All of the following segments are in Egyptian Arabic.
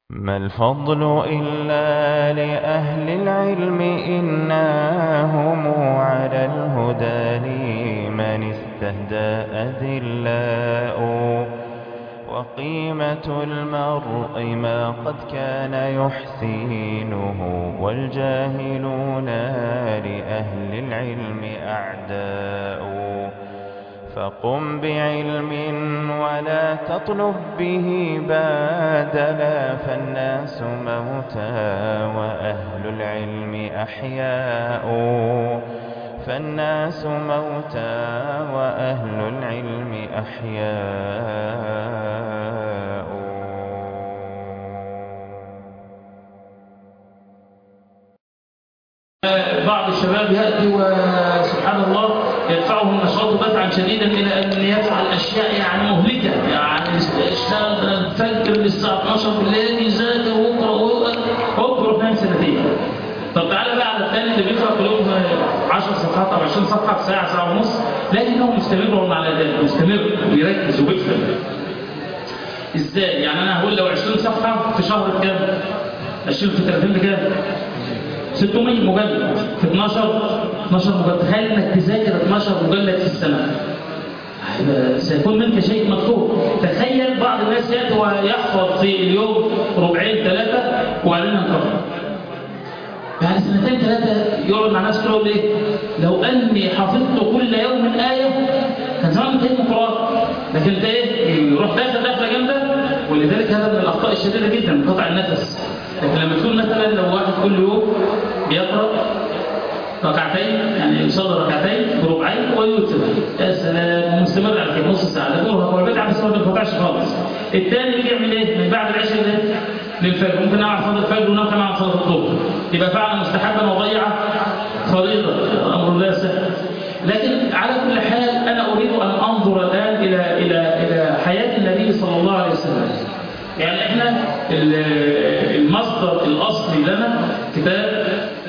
ما الفضل إلا لأهل العلم إنهم على الهدى لمن استهدى أذلاء وقيمة المرء ما قد كان يحسينه والجاهلون لأهل العلم أعداء فقم بعلم ولا تطلب به بادلا فالناس موتى وأهل العلم أحياء فالناس موتى وأهل العلم أحياء بعض الشباب يأتي وسبحان الله يدفعه النشاط دفعا شديدا إلى أن يفعل أشياء يعني مهلكة يعني اشتغل الفجر للساعة 12 بالليل يذاكر ويقرأ ويقرأ نام سنتين طب تعالى بقى على الثاني اللي بيقرأ كل يوم 10 صفحات أو 20 صفحة في ساعة ساعة ونص لكنه مستمر على ذلك مستمر بيركز وبيفهم ازاي يعني انا هقول لو 20 صفحة في شهر بكام 20 في 30 بكام 600 مجلد في 12 12 مجلد تخيل انك تذاكر 12 مجلد في السنه سيكون منك شيء مكتوب تخيل بعض الناس ياتي ويحفظ في اليوم ربعين ثلاثه وبعدين ينقطع بعد سنتين ثلاثه يقعد مع ناس يقول ايه لو اني حفظت كل يوم ايه كان زمان انتهيت من القران لكن انت ايه يروح داخل داخله جامده ولذلك هذا من الاخطاء الشديده جدا قطع النفس لكن لما تكون مثلا لو واحد كل يوم بيقرأ ركعتين يعني يصلي ركعتين بربعين ويوتر يا سلام ومستمر على كده نص ساعه ده مرهق هو البدعه بس ما بينقطعش خالص الثاني بيجي يعمل ايه من بعد العشاء ده للفجر ممكن اعمل صلاه الفجر ونام كمان على صلاه الظهر يبقى فعلا مستحبا وضيع فريضه امر لا سهل لكن على كل حال انا اريد ان انظر الان الى الى الى حياه النبي صلى الله عليه وسلم يعني احنا المصدر الاصلي لنا كتاب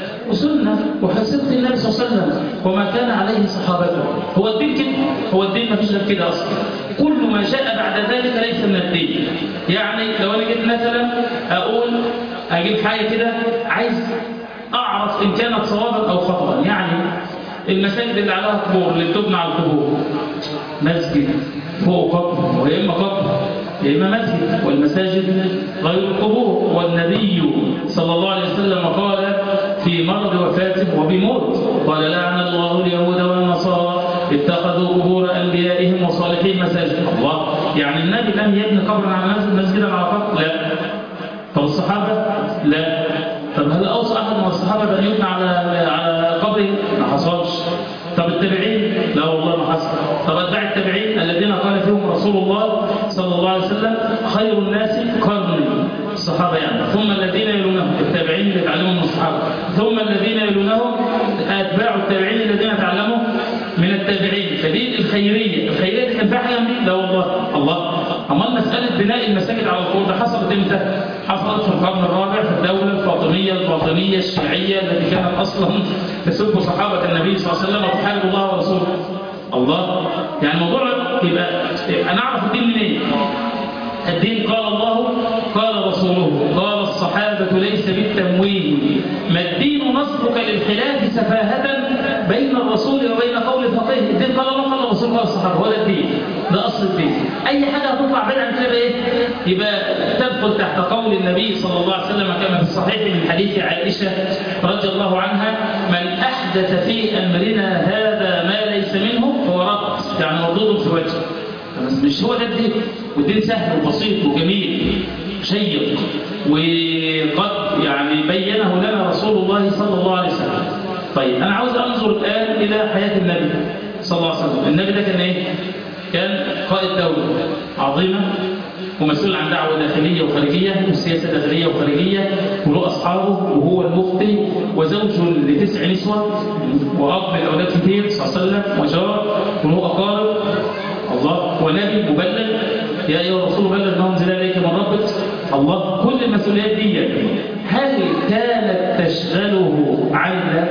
وسنة وحسبت النبي صلى الله عليه وسلم وما كان عليه صحابته هو الدين كده هو الدين ما فيش غير كده اصلا كل ما جاء بعد ذلك ليس من الدين يعني لو انا جيت مثلا اقول اجيب حاجه كده عايز اعرف ان كانت صوابا او خطا يعني المساجد اللي عليها قبور اللي بتبنى على القبور مسجد فوق قبر ويا اما قبر يا إما مسجد والمساجد غير القبور والنبي صلى الله عليه وسلم قال في مرض وفاته وبموت قال لعن الله اليهود والنصارى اتخذوا قبور أنبيائهم وصالحين مساجد الله يعني النبي لم يبني قبرا على مسجد مسجدا على قبر لا طب الصحابة لا طب هل أوصى أحد من الصحابة بأن يبنى على على قبره ما حصلش طب التابعين لا والله ما حصل طب اتباع التابعين الذين قال فيهم رسول الله صلى الله عليه وسلم خير الناس قرني الصحابة يعني ثم الذين يلونهم التابعين اللي تعلموا من الصحابة ثم الذين يلونهم أتباع التابعين الذين تعلموا من التابعين فدي الخيرية الخيرية دي كان فيها حاجة لا والله الله أما مسألة بناء المساجد على القبور ده حصلت امتى؟ حصلت في القرن الرابع في الدولة الفاطمية الفاطمية الشيعية التي كانت أصلا تسب صحابة النبي صلى الله عليه وسلم وتحارب الله ورسوله الله يعني الموضوع يبقى أنا أعرف الدين منين؟ إيه؟ الدين قال الله قال رسوله قال الصحابة ليس بالتمويه ما الدين نصبك للخلاف سفاهة بين الرسول وبين قول فقيه الدين قال الله قال الرسول قال الصحابة هو ده الدين ده أصل الدين أي حاجة هتطلع بعيد عن كده إيه يبقى تدخل تحت قول النبي صلى الله عليه وسلم كما في الصحيح من حديث عائشة رضي الله عنها من أحدث في أمرنا هذا ما ليس منه فهو رد يعني مردود في وجهه بس مش هو ده الدين والدين سهل وبسيط وجميل شيق وقد يعني بينه لنا رسول الله صلى الله عليه وسلم طيب أنا عاوز أنظر الآن إلى حياة النبي صلى الله عليه وسلم النبي ده كان إيه؟ كان قائد دولة عظيمة ومسؤول عن دعوة داخلية وخارجية وسياسة داخلية وخارجية وله أصحابه وهو المفتي وزوج لتسع نسوة وأب لأولاد كتير صلى الله عليه وسلم وجار وله أقارب الله ونبي مبلغ يا أيها الرسول بلغ ما أنزل إليك من ربك الله كل المسؤوليات دي هل كانت تشغله عن الله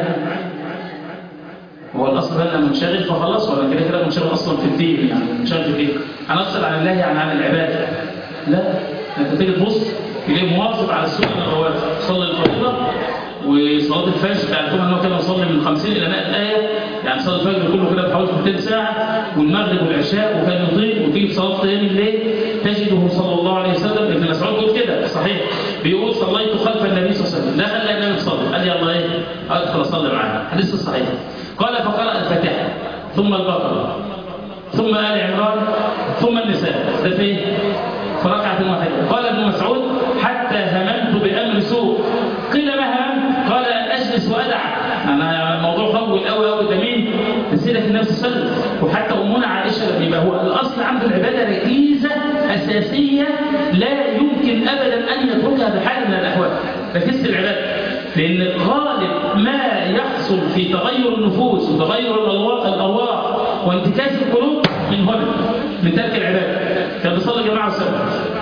هو الاصل بقى منشغل فخلاص ولا كده كده منشغل اصلا في الدين يعني منشغل في الدين هنفصل عن الله يعني عن العباده لا انت تيجي تبص تلاقيه مواظب على السنن الرواتب صلى الفريضة وصلاة الفجر تعرفون أنه كان يصلي من 50 إلى 100 آية يعني صلاة الفجر كله كده بحوالي 200 ساعة والمغرب والعشاء وكان يطيل وتيجي في صلاة قيام الليل تجده صلى الله عليه وسلم ابن مسعود بيقول كده صحيح بيقول صليت خلف النبي صلى الله عليه وسلم لا خلى النبي يصلي قال يلا ايه ادخل اصلي معاه حديث صحيح قال فقرأ الفاتحة ثم البقرة ثم آل عمران ثم النساء ده في إيه؟ في ركعة واحدة قال ابن مسعود حتى هممت بأمر سوء قيل ما هممت قال أن أجلس وأدع أنا موضوع طول قوي قوي ده مين؟ سيرة النبي صلى الله عليه وسلم وحتى أمنا عائشة يبقى هو الأصل عنده العبادة ركيزة أساسية لا يمكن أبدا أن يتركها بحال من الأحوال ركيزة العبادة لأن غالب ما يحصل في تغير النفوس وتغير الأرواح وانتكاس القلوب من هنا من ترك العبادة كان بيصلي جماعة السبت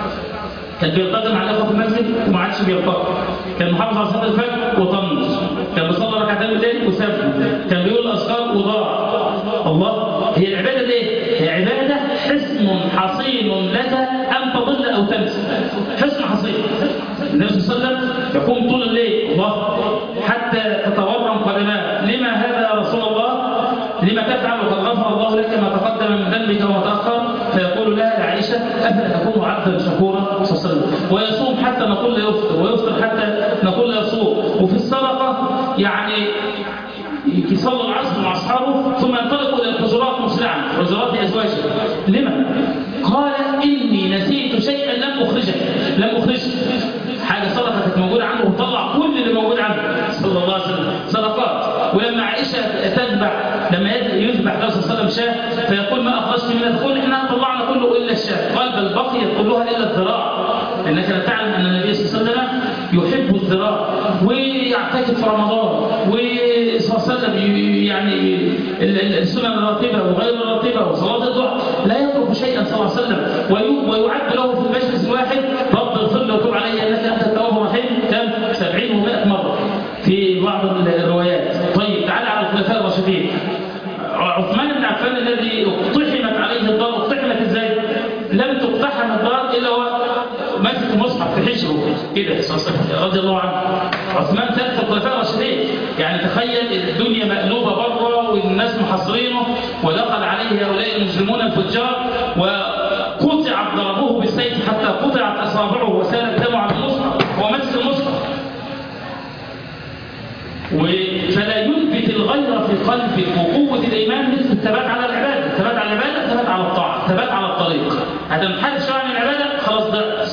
كان بيلتقي مع الاخوه في المسجد وما عادش بيلتقي كان محافظ على صلاه الفجر وطنش كان بيصلي ركعتين بالليل وسابه كان بيقول الاذكار وضاع الله هي العباده دي هي عباده حصن حصين لك ان تضل او تنسى حصن حصين النبي صلى الله عليه وسلم يقوم طول الليل الله حتى تتورم قدماه لما هذا يا رسول الله لما تفعل وقد غفر الله لك ما تقدم من ذنبك وما تاخر فيقول لها يا عائشه افلا تكون عبدا شكورا صلى الله عليه وسلم ويصوم حتى نقول لا يفطر ويفطر حتى نقول لا يصوم وفي الصدقه يعني يصلي العصر مع اصحابه ثم ينطلقوا الى الحجرات مسرعا حجرات ازواجه لما؟ قال اني نسيت شيئا لم اخرجه لم اخرجه حاجه صدقه كانت موجوده عنده وطلع كل اللي موجود عنده صلى الله عليه وسلم صدقات ولما عائشه تذبح لما يذبح النبي صلى الله عليه وسلم شاه فيقول ما اخرجت من الخل احنا طلعنا كله الا الشاه قال بل بقيت كلها الا الذراع انك لا تعلم ان النبي صلى الله عليه وسلم يحب الذراع ويعتكف في رمضان وصلى الله عليه وسلم يعني السنن الراتبه وغير الراتبه وصلاه الضحى لا يترك شيئا صلى الله عليه وسلم ويعد له في المجلس الواحد رب اغفر لي وتب علي انك انت التواب الرحيم كم 70 و100 مره في بعض الروايات طيب تعالى على الخلفاء الراشدين عثمان بن عفان الذي اقتحمت عليه الدار اقتحمت ازاي؟ لم تقتحم الدار الا هو ماسك المصحف في حجره كده رضي الله عنه عثمان ثالث الخلفاء الراشدين يعني تخيل الدنيا مقلوبه بره والناس محاصرينه ودخل عليه هؤلاء المجرمون الفجار وقطع ضربوه بالسيف حتى قطعت اصابعه وسال الدم على المصحف هو ماسك المصحف فلا ينبت الغير في قلبك وقوة الإيمان مثل الثبات على العبادة الثبات على العبادة الثبات على الطاعة الثبات على الطريق هتنحرف شوية عن العبادة خلاص ضعت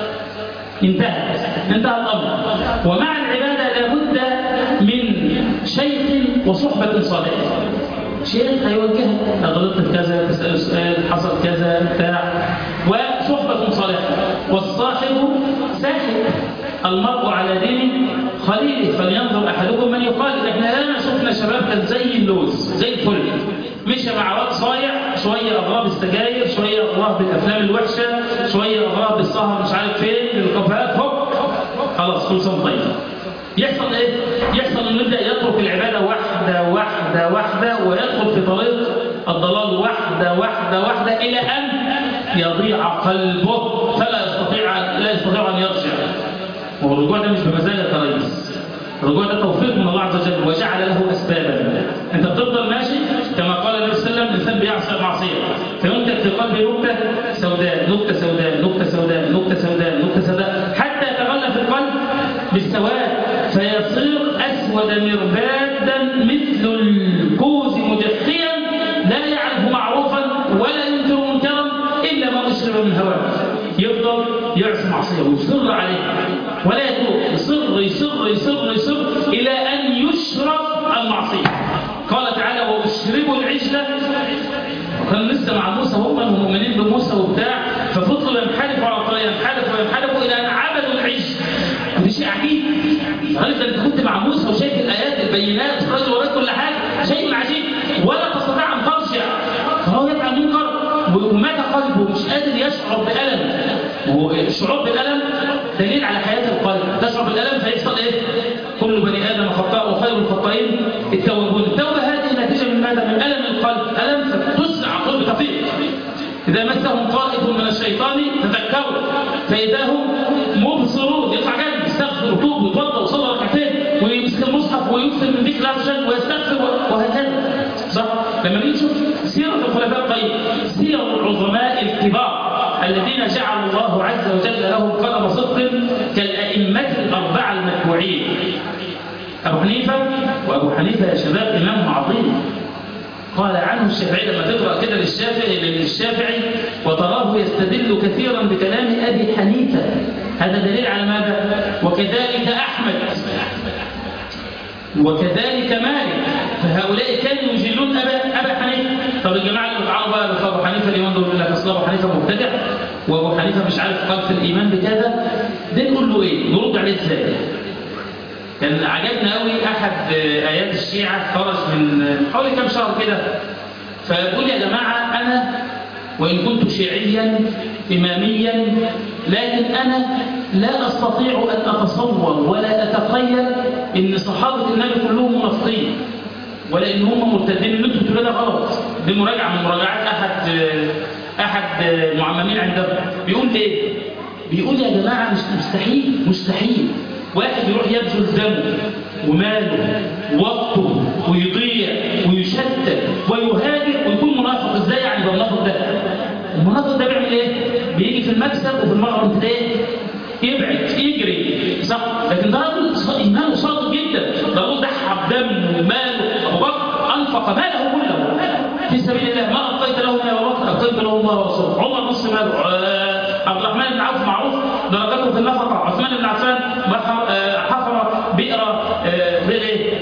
انتهى انتهى الأمر ومع العبادة لابد من شيخ وصحبة صالحة شيخ هيوجهك غلطت في كذا تسأل سؤال حصل كذا بتاع وصحبة صالحة والصاحب ساحب المرء على دين خليله فلينظر احدكم من يخالد احنا لا شفنا شباب كان زي اللوز زي الفل مشى مع وقت صايع شويه اغراب السجاير شويه اغراب بالافلام الوحشه شويه اغراب بالسهر مش عارف فين بالكافيهات هوب خلاص كل سنه طيب يحصل ايه؟ يحصل انه يبدا يترك العباده واحده واحده واحده ويدخل في طريق الضلال واحده واحده واحده الى ان يضيع قلبه فلا يستطيع لا يستطيع ان يرجع هو الرجوع ده مش بمزاجك يا ريس الرجوع ده توفيق من الله عز وجل وجعل له اسبابا انت بتفضل ماشي كما قال النبي صلى الله عليه وسلم الانسان بيعصي معصيه فينتج في قلبه نكته سوداء نكته سوداء نكته سوداء نكته سوداء نكته سوداء حتى يتغلى في القلب بالسواد فيصير اسود مربادا مثل الكوز مجخيا لا يعرف معروفا ولا ينكر منكرا الا ما اشرب من هواه يفضل يعصي معصيه ويصر عليها ولا يتوب يصر يصر يصر يصر الى ان يشرب المعصيه قال تعالى واشربوا العجله وكان لسه مع موسى هم المؤمنين بموسى وبتاع ففضلوا ينحرفوا على الطريق ينحرفوا وينحرفوا الى ان عبدوا العجل ودي شيء عجيب غالبا انت كنت مع موسى وشايف الايات البينات الرجل وراك كل حاجه شيء عجيب ولا تستطيع ان ترجع فهو يفعل منكر ومات قلبه مش قادر يشعر بألم وهو الشعور بالألم دليل على حياة القلب تشعر بالألم فيحصل إيه؟ كل بني آدم خطاء وخير الخطائين التوابون التوبة هذه نتيجة من ماذا؟ من ألم القلب ألم فتسرع قلب تفيق إذا مسهم طائف من الشيطان تذكروا فإذا هم مبصرون يطلع جد يستغفر ويتوب ويتوضا ويصلي ركعتين ويمسك المصحف ويكثر من ذكر الله عز وجل ويستغفر وهكذا صح لما نيجي نشوف سيرة الخلفاء الطيب سير العظماء الكبار الذين جعل الله عز وجل لهم قدم صدق كالأئمة الأربعة المتبوعين أبو حنيفة وأبو حنيفة يا شباب إمام عظيم قال عنه الشافعي لما تقرأ كده للشافعي للشافعي وتراه يستدل كثيرا بكلام أبي حنيفة هذا دليل على ماذا؟ وكذلك أحمد وكذلك مالك فهؤلاء كانوا يجلون أبا, أبا حنيفة طب الجماعة اللي بيطعنوا بقى في أبو حنيفة اليوم دول يقول لك أصل أبو حنيفة مبتدع وأبو حنيفة مش عارف قال في الإيمان بكذا ده نقول له إيه؟ نرد عليه إزاي؟ كان عجبنا قوي أحد آيات الشيعة خرج من حوالي كام شهر كده فيقول يا جماعة أنا وإن كنت شيعيا إماميا لكن أنا لا أستطيع أن أتصور ولا أتخيل إن صحابة النبي كلهم منافقين ولا إن هم مرتدين اللي أنتم بتقولوا ده غلط دي مراجعة من مراجعات أحد أحد المعممين عندهم بيقول إيه؟ بيقول يا جماعة مش مستحيل مستحيل واحد يروح يبذل دمه وماله ووقته ويضيع ويشتت ويهاجر ويكون منافق ازاي يعني ده المنافق ده المنافق ده بيعمل ايه بيجي في المكسب وفي المغرب ايه يبعد يجري صح لكن ده راجل ايمانه صادق جدا ده راجل ضحى بدمه وماله ابو بكر انفق ماله كله في سبيل الله ما ابقيت له من ابو بكر ابقيت له الله ورسوله عمر نص ماله عبد الرحمن بن عوف معروف درجاته في النفقه عثمان بن عفان حفر بئر بئر ايه؟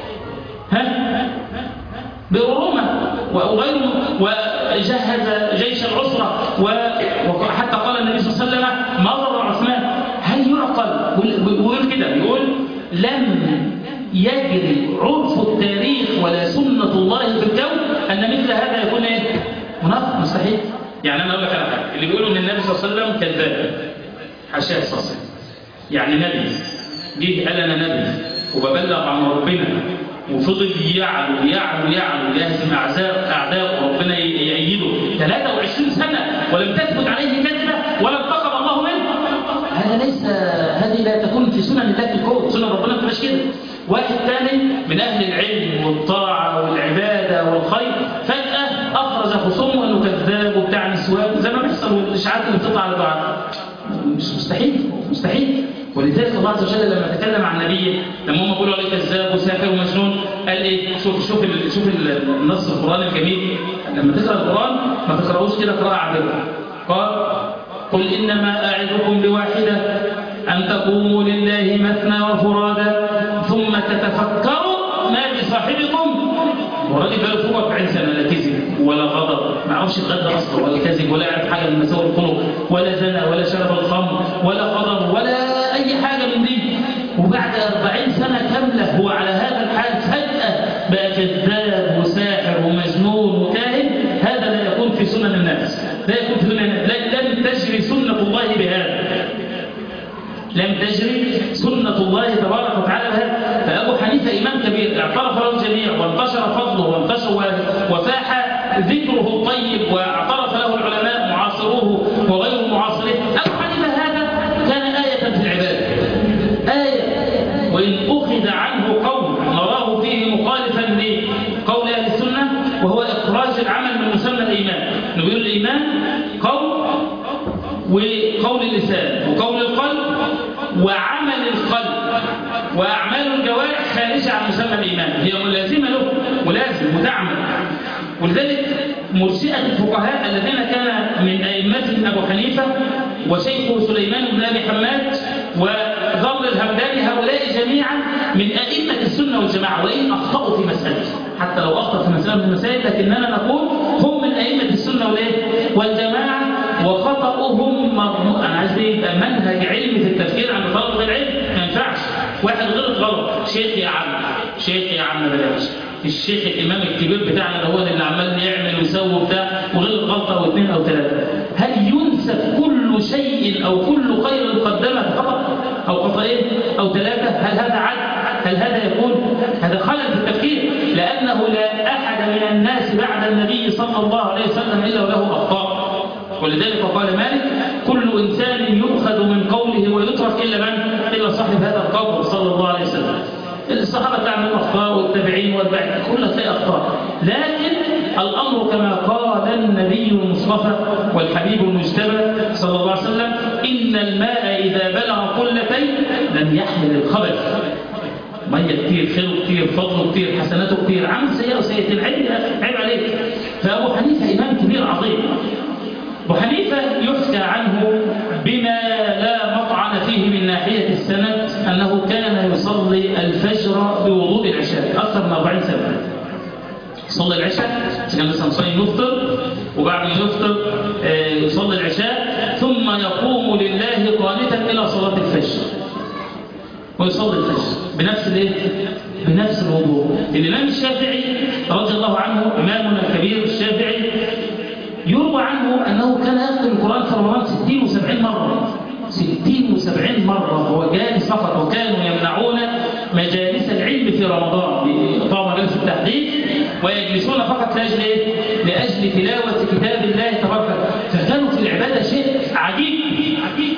ها؟ بئر روما وغيره وجهز جيش العسره وحتى قال النبي صلى الله عليه وسلم مضر عثمان هل يعقل ويقول كده يقول لم يجري عرف التاريخ ولا سنه الله في الكون ان مثل هذا يكون ايه؟ منافق مستحيل يعني انا اقول لك على حاجه اللي بيقولوا ان النبي صلى الله عليه وسلم كذاب حاشاه صلى الله عليه وسلم يعني نبي جه قال انا نبي وببلغ عن ربنا وفضل يعلو يعلو يعلو يهزم اعداء اعداء وربنا يأيده 23 سنه ولم تثبت عليه كذبه ولم تقم الله منه هذا ليس هذه لا تكون في سنن الله في الكون سنن ربنا ما كده واحد ثاني من اهل العلم والطاعه والعباده والخير فجاه افرز خصومه انه كذاب وبتاع نسوان زي ما بيحصل والاشاعات اللي بتطلع على بعض مش مستحيل مستحيل ولذلك الله عز وجل لما تكلم عن نبيه لما هم بيقولوا عليه كذاب وساحر ومجنون قال ايه شوف شوف شوف النص القراني الجميل لما تقرا القران ما تقراوش كده قراءه عابره قال قل انما اعظكم بواحده ان تقوموا لله مثنى وفرادا ثم تتفكروا ما بصاحبكم والراجل بقى فوق 40 سنه لا كذب ولا غضب ما عرفش يتغدى اصلا ولا كذب ولا يعرف حاجه من مساوئ الخلق ولا زنى ولا شرب الخمر ولا غضب ولا اي حاجه من دي وبعد 40 سنه كامله هو على هذا الحال فجاه بقى كذاب وساحر ومجنون وكاهن هذا لا يكون في سنن الناس لا يكون في سنن الناس لم تجري سنه الله بهذا لم تجري سنة الله تبارك وتعالى بهذا فأبو حنيفة إمام كبير اعترف له الجميع وانتشر فضله وانتشر وفاح ذكره الطيب واعترف له العلماء معاصروه وغير معاصره أبو حنيفة هذا كان آية في العبادة آية وإن أخذ عنه قول نراه فيه مخالفا لقول أهل السنة وهو إخراج العمل من مسمى الإيمان نقول الإيمان قول وقول اللسان وقول القلب وعمل القلب وأعمال الجوارح خارجة عن مسمى الإيمان هي ملازمة له ملازم وتعمل ولذلك مرجئة الفقهاء الذين كان من أئمتهم أبو حنيفة وشيخه سليمان بن أبي حماد وضر الهمداني هؤلاء جميعا من أئمة السنة والجماعة وإن أخطأوا في مسألة حتى لو أخطأ في مسألة من المسائل لكننا نقول هم من أئمة السنة والجماعة وخطأهم مرمو أنا عايز يبقى منهج علمي في التفكير عن طلب العلم ما ينفعش واحد غلط غلط شيخ يا عم شيخ يا عم بلاش الشيخ الإمام الكبير بتاعنا اللي هو اللي عمال يعمل ويسوي بتاع وغلط غلطة أو اثنين أو ثلاثة هل ينسب كل شيء أو كل خير قدمه خطأ أو خطأين أو ثلاثة هل هذا عدل هل هذا يكون هذا خلل في التفكير لأنه لا أحد من الناس بعد النبي صلى الله عليه وسلم إلا وله أخطاء ولذلك قال مالك كل إنسان يؤخذ من قوله ويترك إلا من إلا صاحب هذا القول صلى الله عليه وسلم الصحابة تعمل أخطاء والتابعين والبعد كلها في أخطاء لكن الأمر كما قال النبي المصطفى والحبيب المجتبى صلى الله عليه وسلم إن الماء إذا بلغ قلتين لم يحمل الخبث مية كتير خير كتير فضل كتير حسناته كتير عمل سيئة وسيئة عيب عيب عليك فأبو حنيفة إمام كبير عظيم أبو حنيفة يحكى عنه بما لا مطعن فيه من ناحية السند أنه كان يصلي الفجر بوضوء العشاء أكثر من 40 سنة يصلي العشاء كان لسه مصلي يفطر وبعد ما يفطر يصلي العشاء ثم يقوم لله قانتا إلى صلاة الفجر ويصلي الفجر بنفس الايه بنفس الوضوء الامام الشافعي رضي الله عنه امامنا الكبير الشافعي يروى عنه انه كان يختم القران في رمضان 60 و70 مره 60 و70 مره هو جالس فقط وكانوا يمنعون مجالس العلم في رمضان يقطعوا مجالس التحديث ويجلسون فقط لاجل ايه؟ لاجل تلاوه كتاب الله تبارك فكانوا في العباده شيء عجيب عجيب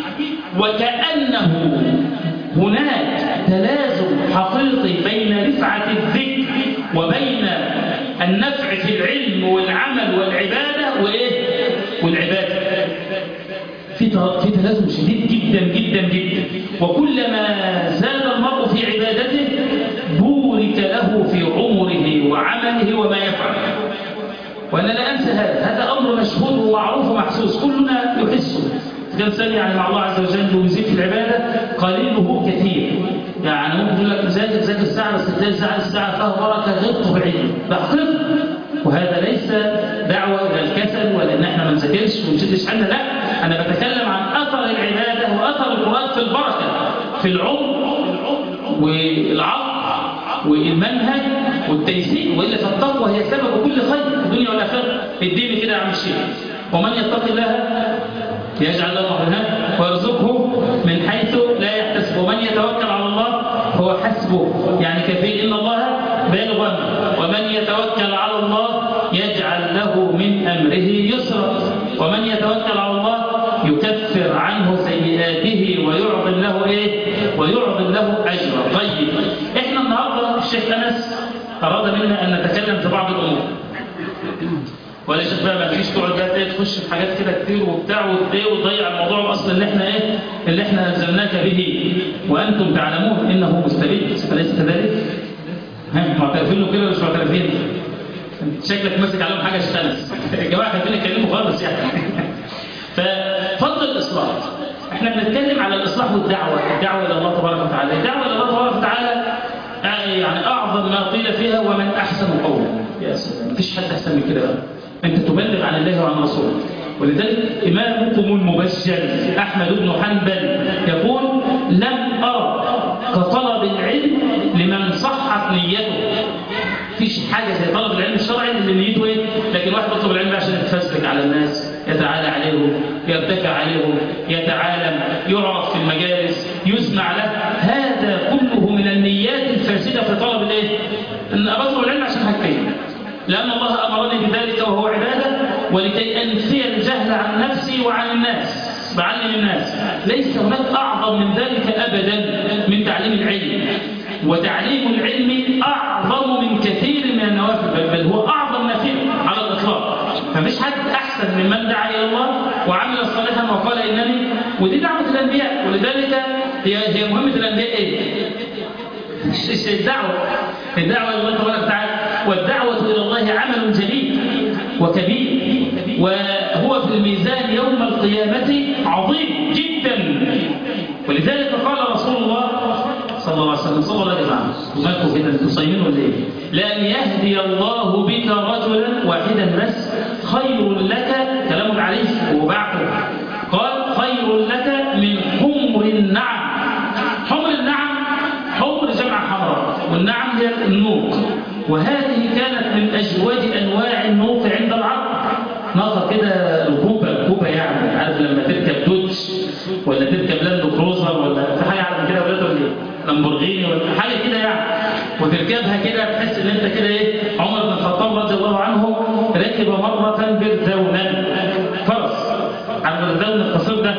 وكانه هناك تلازم حقيقي بين رفعة الذكر وبين النفع في العلم والعمل والعبادة وإيه؟ والعبادة في في تلازم شديد جدا جدا جدا وكلما زاد المرء في عبادته بورك له في عمره وعمله وما يفعل وأنا لا أنسى هذا هذا أمر مشهود ومعروف ومحسوس كلنا يحسه كان سامي يعني مع الله عز وجل ويزيد في العبادة قليله كثير يعني ممكن يقول لك ذاكر ذاكر الساعة بس تلاقي الساعة الساعة فيها بركة غير طبيعية بحقيقة وهذا ليس دعوة إلى الكسل ولا إن إحنا ما نذاكرش ونشدش حالنا لا أنا بتكلم عن أثر العبادة وأثر القرآن في البركة في العمر والعقل والمنهج والتيسير وإلا فالتقوى هي سبب كل خير في الدنيا والآخرة الدين كده يا عم الشيخ ومن يتق الله يجعل له مخرجا ويرزقه من حيث لا يحتسب ومن يتوكل على الله هو حسبه يعني كفيل إن الله بالغ ومن يتوكل على الله يجعل له من أمره يسرا ومن يتوكل على الله يكفر عنه سيئاته ويعظم له إيه ويعظم له أجرا طيب إحنا النهاردة الشيخ أنس أراد منا أن نتكلم في بعض الأمور ولا شيخ بقى ما تجيش تقعد بقى تخش في حاجات كده كتير وبتاع وتضيع وتضيع الموضوع الاصل اللي احنا ايه اللي احنا الزمناك به وانتم تعلمون انه مستبد اليس كذلك؟ ها معترفين له كده ولا مش معترفين؟ شكلك ماسك عليهم حاجه اشتنس يا جماعه خلينا نتكلموا خالص يعني ففضل الاصلاح احنا بنتكلم على الاصلاح والدعوه الدعوه الى الله تبارك وتعالى الدعوه الى الله تبارك وتعالى يعني اعظم ما قيل فيها ومن احسن قولا يا سلام مفيش حد احسن من كده بقى أنت تبلغ عن الله وعن رسوله ولذلك إمامكم المبشر أحمد بن حنبل يقول لم أرى كطلب العلم لمن صحت نيته فيش حاجة زي طلب العلم الشرعي اللي نيته ايه لكن واحد يطلب العلم عشان يتفسك على الناس يتعالى عليهم يرتفع عليهم يتعالم يعرف في المجالس يسمع له هذا كله من النيات الفاسدة في طلب الايه ان أبطل العلم عشان حاجتين لأن الله أمرني بذلك وهو عبادة ولكي أنفي الجهل عن نفسي وعن الناس بعلم الناس ليس هناك أعظم من ذلك أبدا من تعليم العلم وتعليم العلم أعظم من كثير من النوافل بل هو أعظم ما فيه على الإطلاق فمش حد أحسن ممن دعا إلى الله وعمل صالحا وقال إنني ودي دعوة الأنبياء ولذلك هي هي مهمة الأنبياء إيه؟ الدعوة الدعوة إلى الله تبارك وتعالى والدعوة إلى الله عمل جليل وكبير وهو في الميزان يوم القيامة عظيم جدا ولذلك قال رسول الله صلى الله عليه وسلم صلى الله عليه وسلم مالكم كده انتوا صايمين ولا ايه؟ لأن يهدي الله بك رجلا واحدا بس خير لك كلام عليه وبعده قال خير لك من حمر النعم حمر النعم حمر جمع حمراء والنعم هي النوق وهذه كانت من أجود أنواع النوق عند العرب ناقة كده ركوبة ركوبة يعني عارف لما تركب دوتش ولا تركب لاند كروزر ولا في حاجة على كده ولا ولا ايه لامبورغيني ولا حاجة كده يعني وتركبها كده تحس ان انت كده ايه عمر بن الخطاب رضي الله عنه ركب مرة برزونا فرس على البرزون القصير ده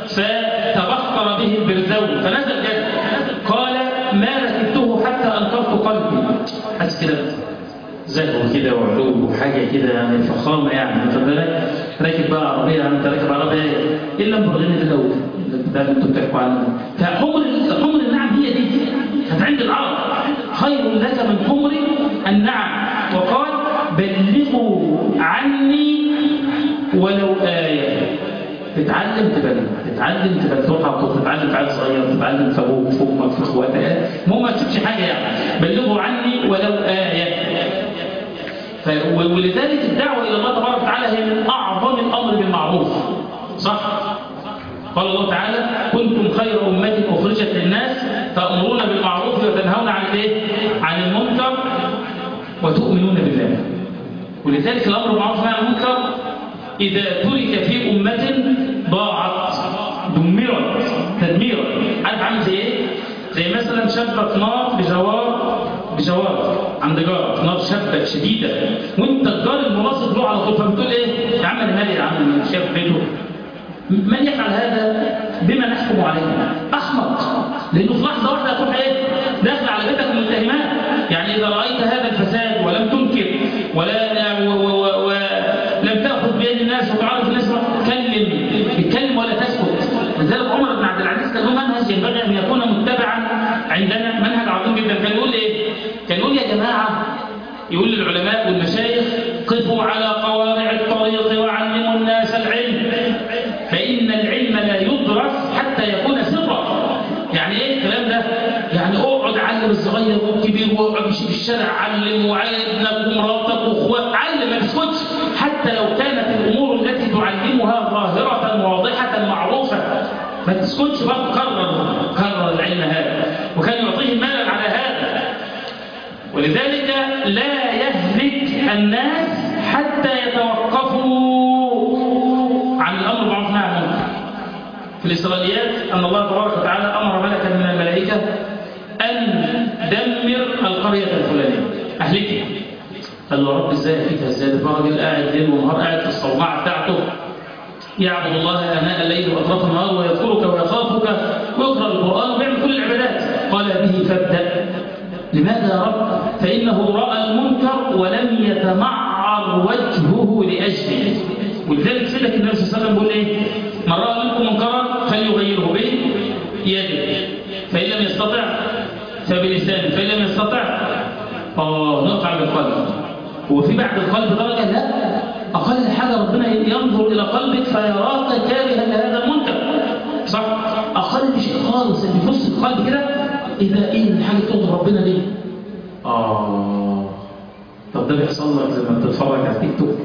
فتبخر به البرزون فنزل جد قال ما ركبته حتى انكرت قلبي حاسس كده زهو كده وعلو وحاجه كده يعني فخامه يعني واخد بالك راكب بقى عربيه يعني انت راكب عربيه ايه اللامبورجيني ده الاول ده اللي انتوا بتحكوا عنه فحمر حمر النعم هي دي كانت عند العرب خير لك من حمر النعم وقال بلغوا عني ولو آية تتعلم تبلغ تتعلم تبقى تروح على طول تتعلم في عيل صغير تتعلم في ابوك في امك في اخواتك المهم ما تسيبش حاجه يعني بلغوا عني ولو آية ف... ولذلك الدعوة إلى الله تبارك وتعالى هي من أعظم الأمر بالمعروف صح؟ قال الله تعالى كنتم خير أمة أخرجت للناس تأمرون بالمعروف وتنهون عن الإيه؟ عن المنكر وتؤمنون بالله ولذلك الأمر بالمعروف والنهي عن المنكر إذا ترك في أمة ضاعت دمرت تدميرا عارف عامل زي إيه؟ زي مثلا شبك نار بجوار بجوار عند جار نار شبك شديدة وانت الجار المناصب له على طول فبتقول ايه يا عم انا مالي يا عم شاف بيته من يفعل هذا بما نحكم عليه احمق لانه في لحظه واحده هتروح ايه داخل على بيتك متهمات يعني اذا رايت هذا الفساد ولم تنكر ولا ولم تاخذ بيد الناس وتعرف الناس تكلم اتكلم ولا تسكت لذلك عمر بن عبد العزيز كان له منهج ينبغي ان يكون متبعا عندنا منهج عظيم جدا كان يقول ايه كان يقول يا جماعه يقول للعلماء والمشايخ قفوا على قوارع الطريق وعلموا الناس العلم فإن العلم لا يدرس حتى يكون سرا يعني ايه الكلام ده يعني اقعد علم الصغير والكبير واقعد امشي في الشارع علم وعلم ابنك ومراتك واخواتك علم ما تسكتش حتى لو كانت الامور التي تعلمها ظاهره واضحه معروفه ما تسكتش بقى قرر قرر العلم هذا وكان يعطيه مالا على هذا ولذلك لا يهلك الناس حتى يتوقفوا عن الامر بالمعروف والنهي عن المنكر في الاسرائيليات ان الله تبارك وتعالى امر ملكا من الملائكه ان دمر القريه الفلانيه اهلكها قال له رب ازاي اهلكها ازاي ده راجل قاعد ليل ونهار قاعد في الصومعه بتاعته يعبد الله اناء الليل واطراف النهار ويذكرك ويخافك ويقرا القران ويعمل كل العبادات قال به فابدا لماذا يا رب فانه راى المنكر ولم يتمعر وجهه لاجله ولذلك سيدك النبي صلى الله عليه وسلم بيقول ايه من راى منكم منكرا فليغيره بيده فان لم يستطع فبلسانه فان لم يستطع اه نقطع بالقلب وفي بعد القلب درجه لا اقل حاجه ربنا ينظر الى قلبك فيراك كارها لهذا المنكر صح اقل شيء خالص اللي يبص القلب كده اذا ايه الحاجه تغضب ربنا ليه اه طب ده بيحصل لك لما بتتفرج على تيك توك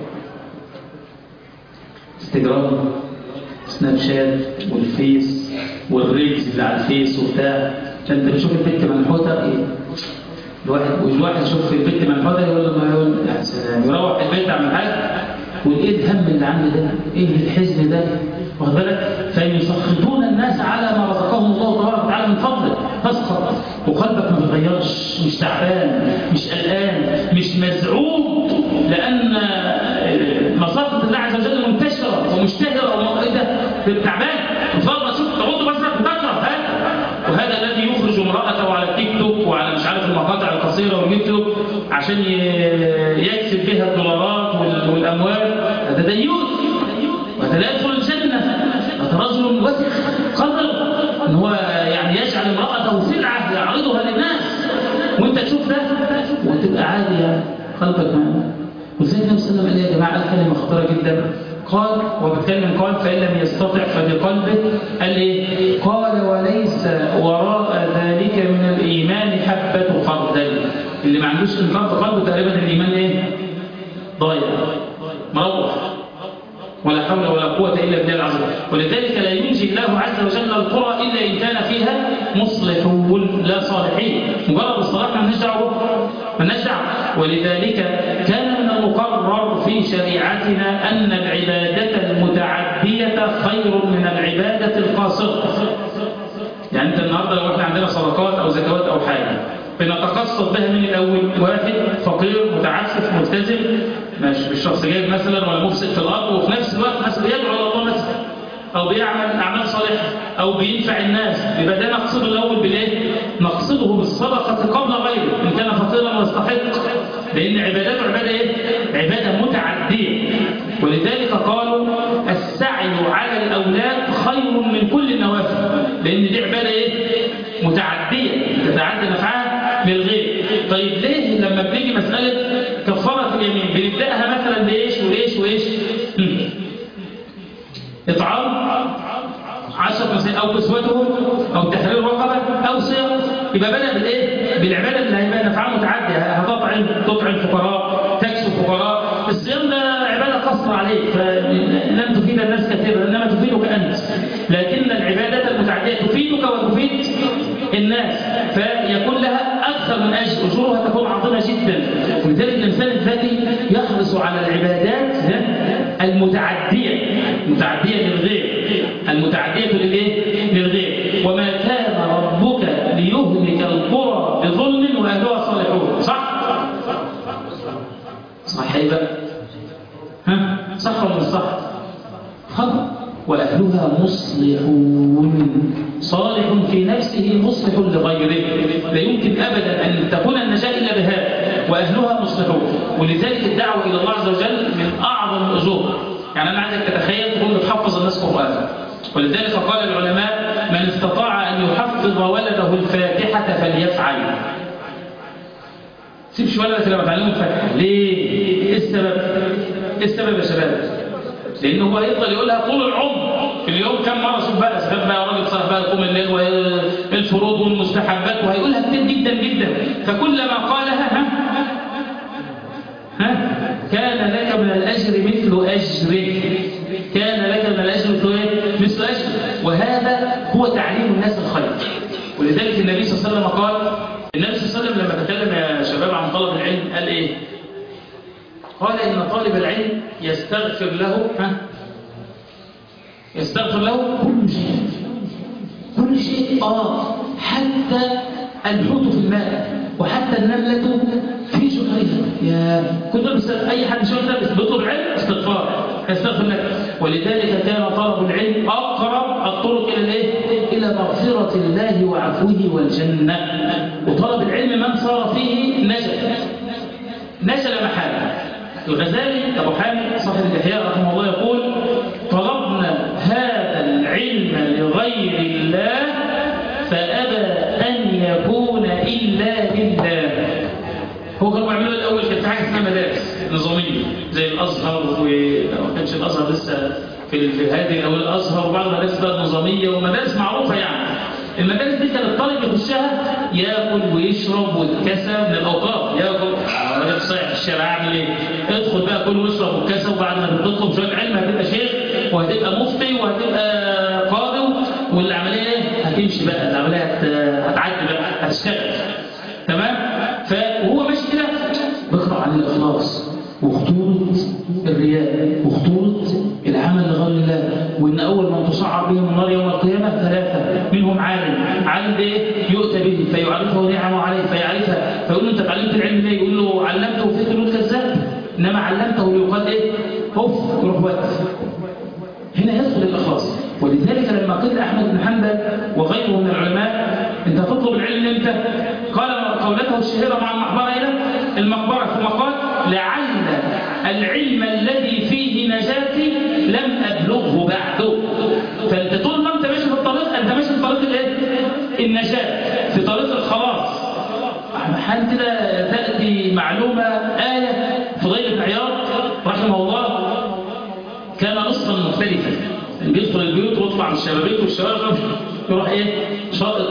انستجرام سناب شات والفيس والريلز اللي على الفيس وبتاع انت بتشوف البنت منحوته ايه الواحد والواحد يشوف البنت منحوته يقول له ما يقول يا سلام يروح البيت يعمل حاجه وايه الهم اللي عندي ده ايه الحزن ده واخد بالك فيسخطون الناس على ما رزقهم الله تبارك وتعالى من فضله تسخط وقلبك ما بيتغيرش مش تعبان مش قلقان مش مزعوج لان مصافة الله عز وجل منتشرة ومشتهرة ومؤيدة تعبان وفضل شوف تغض بصرك وتكره هذا وهذا الذي يخرج امرأته على التيك توك وعلى مش عارف المقاطع القصيرة واليوتيوب عشان يكسب بها الدولارات والأموال هذا ديوث وهذا لا يدخل الجنة هذا رجل وسخ قدر ان هو يعني يجعل امرأته سلعة يعرضها للناس وانت تشوف ده وتبقى عادي يعني قلبك ما وزي النبي صلى الله عليه وسلم قال يا جماعه كلمه خطيره جدا قال وبتكلم قال فان لم يستطع فبقلبه قال ايه قال وليس وراء ذلك من الايمان حبه خردل اللي ما عندوش انكار في قلبه تقريبا الايمان ايه ضايع مروح ولا حول ولا قوة إلا بالله العظيم ولذلك لا ينجي الله عز وجل القرى إلا إن كان فيها مصلحون لا صالحين مجرد الصلاح ما دعوه ما دعوه ولذلك كان من المقرر في شريعتنا أن العبادة المتعدية خير من العبادة القاصرة يعني أنت النهاردة لو إحنا عندنا صدقات أو زكوات أو حاجة بنتقصد بها من الأول واحد فقير متعفف ملتزم مش مش شخص جاهل مثلا ولا مفسد في الأرض وفي نفس الوقت مثلا يدعو إلى الله مثلا أو بيعمل أعمال صالحة أو بينفع الناس يبقى ده نقصده الأول بالإيه؟ نقصده بالصدقة قبل غيره إن كان فقيرا ويستحق لأن عبادته عبادة إيه؟ عبادة متعدية ولذلك قالوا السعي على الأولاد خير من كل النوافل لأن دي عبادة إيه؟ متعدية تتعدى نفعها للغير طيب ليه لما بنيجي مسألة كفارة اليمين بنبدأها مثلا بإيش وإيش وإيش؟ هم. إطعام عشرة مساكين أو كسوتهم أو تحرير رقبة أو صيام يبقى بدأ بالإيه؟ بالعبادة اللي هيبقى نفعها متعدية هتطعم تطعم فقراء تكسو فقراء الصيام ده عبادة قصر عليك فلم تفيد الناس كثيرا إنما تفيدك أنت لكن العبادة المتعدية تفيدك وتفيد الناس فيكون لها أكثر من أجل أجورها تكون عظيمة جدا ولذلك الإنسان الذكي يحرص على العبادات المتعدية متعدية للغير المتعدية للإيه؟ للغير وما كان ربك ليهلك القرى بظلم وأهلها صالحون صح؟ صح إيه بقى؟ ها؟ صح ولا مش صح؟ خطأ وأهلها مصلحون صالح في نفسه مصلح لغيره لا يمكن أبدا أن تكون النجاة إلا بهذا وأهلها مصلحون ولذلك الدعوة إلى الله عز وجل من أعظم الأجور يعني أنا عايزك تتخيل تكون بتحفظ الناس قرآن ولذلك قال العلماء من استطاع أن يحفظ ولده الفاتحة فليفعل سيبش ولدك لما تعلمه الفاتحة ليه؟ إيه السبب؟ إيه السبب يا شباب؟ لأنه هو هيفضل يقولها طول العمر في اليوم كم مرة شوف بقى أسباب بقى راجل صاحب بقى يقوم الليل والفروض والمستحبات وهيقولها كتير جدا جدا فكلما قالها ها ها كان لك من الأجر مثل أجره كان لك من الأجر مثل إيه؟ مثل أجره وهذا هو تعليم الناس الخير ولذلك النبي صلى الله عليه وسلم قال النبي صلى الله عليه وسلم لما تكلم يا شباب عن طلب العلم قال إيه قال إن طالب العلم يستغفر له ها يستغفر له كل شيء كل شيء آه حتى الحوت في الماء وحتى النملة في جحرها يا كل بس أي حد شاف ده بيطلب العلم استغفار يستغفر لك ولذلك كان طلب العلم أقرب الطرق إلى الإيه؟ إلى مغفرة الله وعفوه والجنة وطلب العلم من صار فيه نجل نجل محاله الغزالي أبو حامد صاحب الإحياء رحمه الله يقول طلبنا هذا العلم لغير الله فأبى أن يكون إلا لله هو كانوا بيعملوا الأول كانت في حاجة اسمها مدارس نظامية زي الأزهر وما كانش الأزهر لسه في في هذه الأول الأزهر وبعض المدارس بقى نظامية ومدارس معروفة يعني المدارس دي كان الطالب يخشها ياكل ويشرب ويتكسب من الاوقات ياكل راجل صايع في الشارع اعمل ايه؟ ادخل بقى كل واشرب واتكسب وبعد ما تطلب شويه علم هتبقى شيخ وهتبقى مفتي وهتبقى قاضي والعمليه ايه؟ هتمشي بقى العمليه هت... هتعدي بقى هتشتغل تمام؟ فهو ماشي كده بيقرا عن الاخلاص وخطورة الرياء وخطورة العمل لغير الله وإن أول من تصعر بهم النار يوم القيامة ثلاثة منهم عالم عالم إيه يؤتى به فيعرفه نعمه عليه فيعرفها فيقول له أنت تعلمت العلم ليه يقول له علمته في تقول كذاب إنما علمته ليقال إيه هف يروح وقت هنا يدخل الإخلاص ولذلك لما قيل أحمد بن حنبل وغيره من العلماء أنت تطلب العلم أنت قال قولته الشهيرة مع المقبرة إلى المقبرة ثم قال لعل العلم الذي فيه نجاتي لم أبلغه بعد فأنت طول ما أنت ماشي في الطريق أنت ماشي في طريق الإيه؟ النجاة في طريق الخلاص حال كده تأتي معلومة آية فضيل بن عياض رحمه الله كان نصفا مختلفا بيدخل البيوت ويطلع من الشبابيك والشوارع يروح ايه شاطط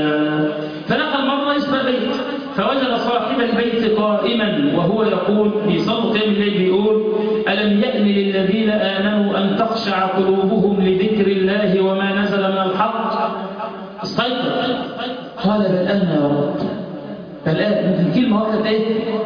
فنقل مرة اسم بيت فوجد صاحب البيت قائما وهو يقول بيصلوا قيام الليل بيقول ألم يأن للذين آمنوا أن تخشع قلوبهم لذكر الله وما نزل من الحق استيقظ قال بل أنا يا رب بل أنا ممكن كلمة واحدة ايه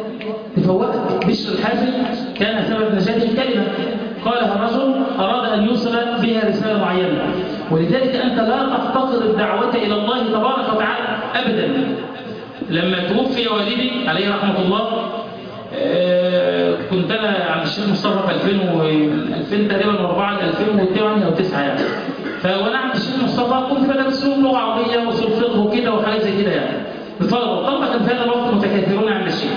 تفوقك بشر الحافي كان سبب نجاة الكلمة قالها الرجل أراد أن يوصل بها رسالة معينة ولذلك أنت لا تفتقر الدعوة إلى الله تبارك وتعالى أبدا لما توفي والدي عليه رحمة الله آه، كنت أنا عند الشيخ مصطفى في 2000 و 2000 تقريبا 4 2008 أو 9 يعني فوأنا عند الشيخ مصطفى كنت بدرس لهم لغة عربية وأصول فقه وكده وحاجات زي كده يعني الطلبة الطلبة كان في هذا الوقت متكاثرون عند الشيخ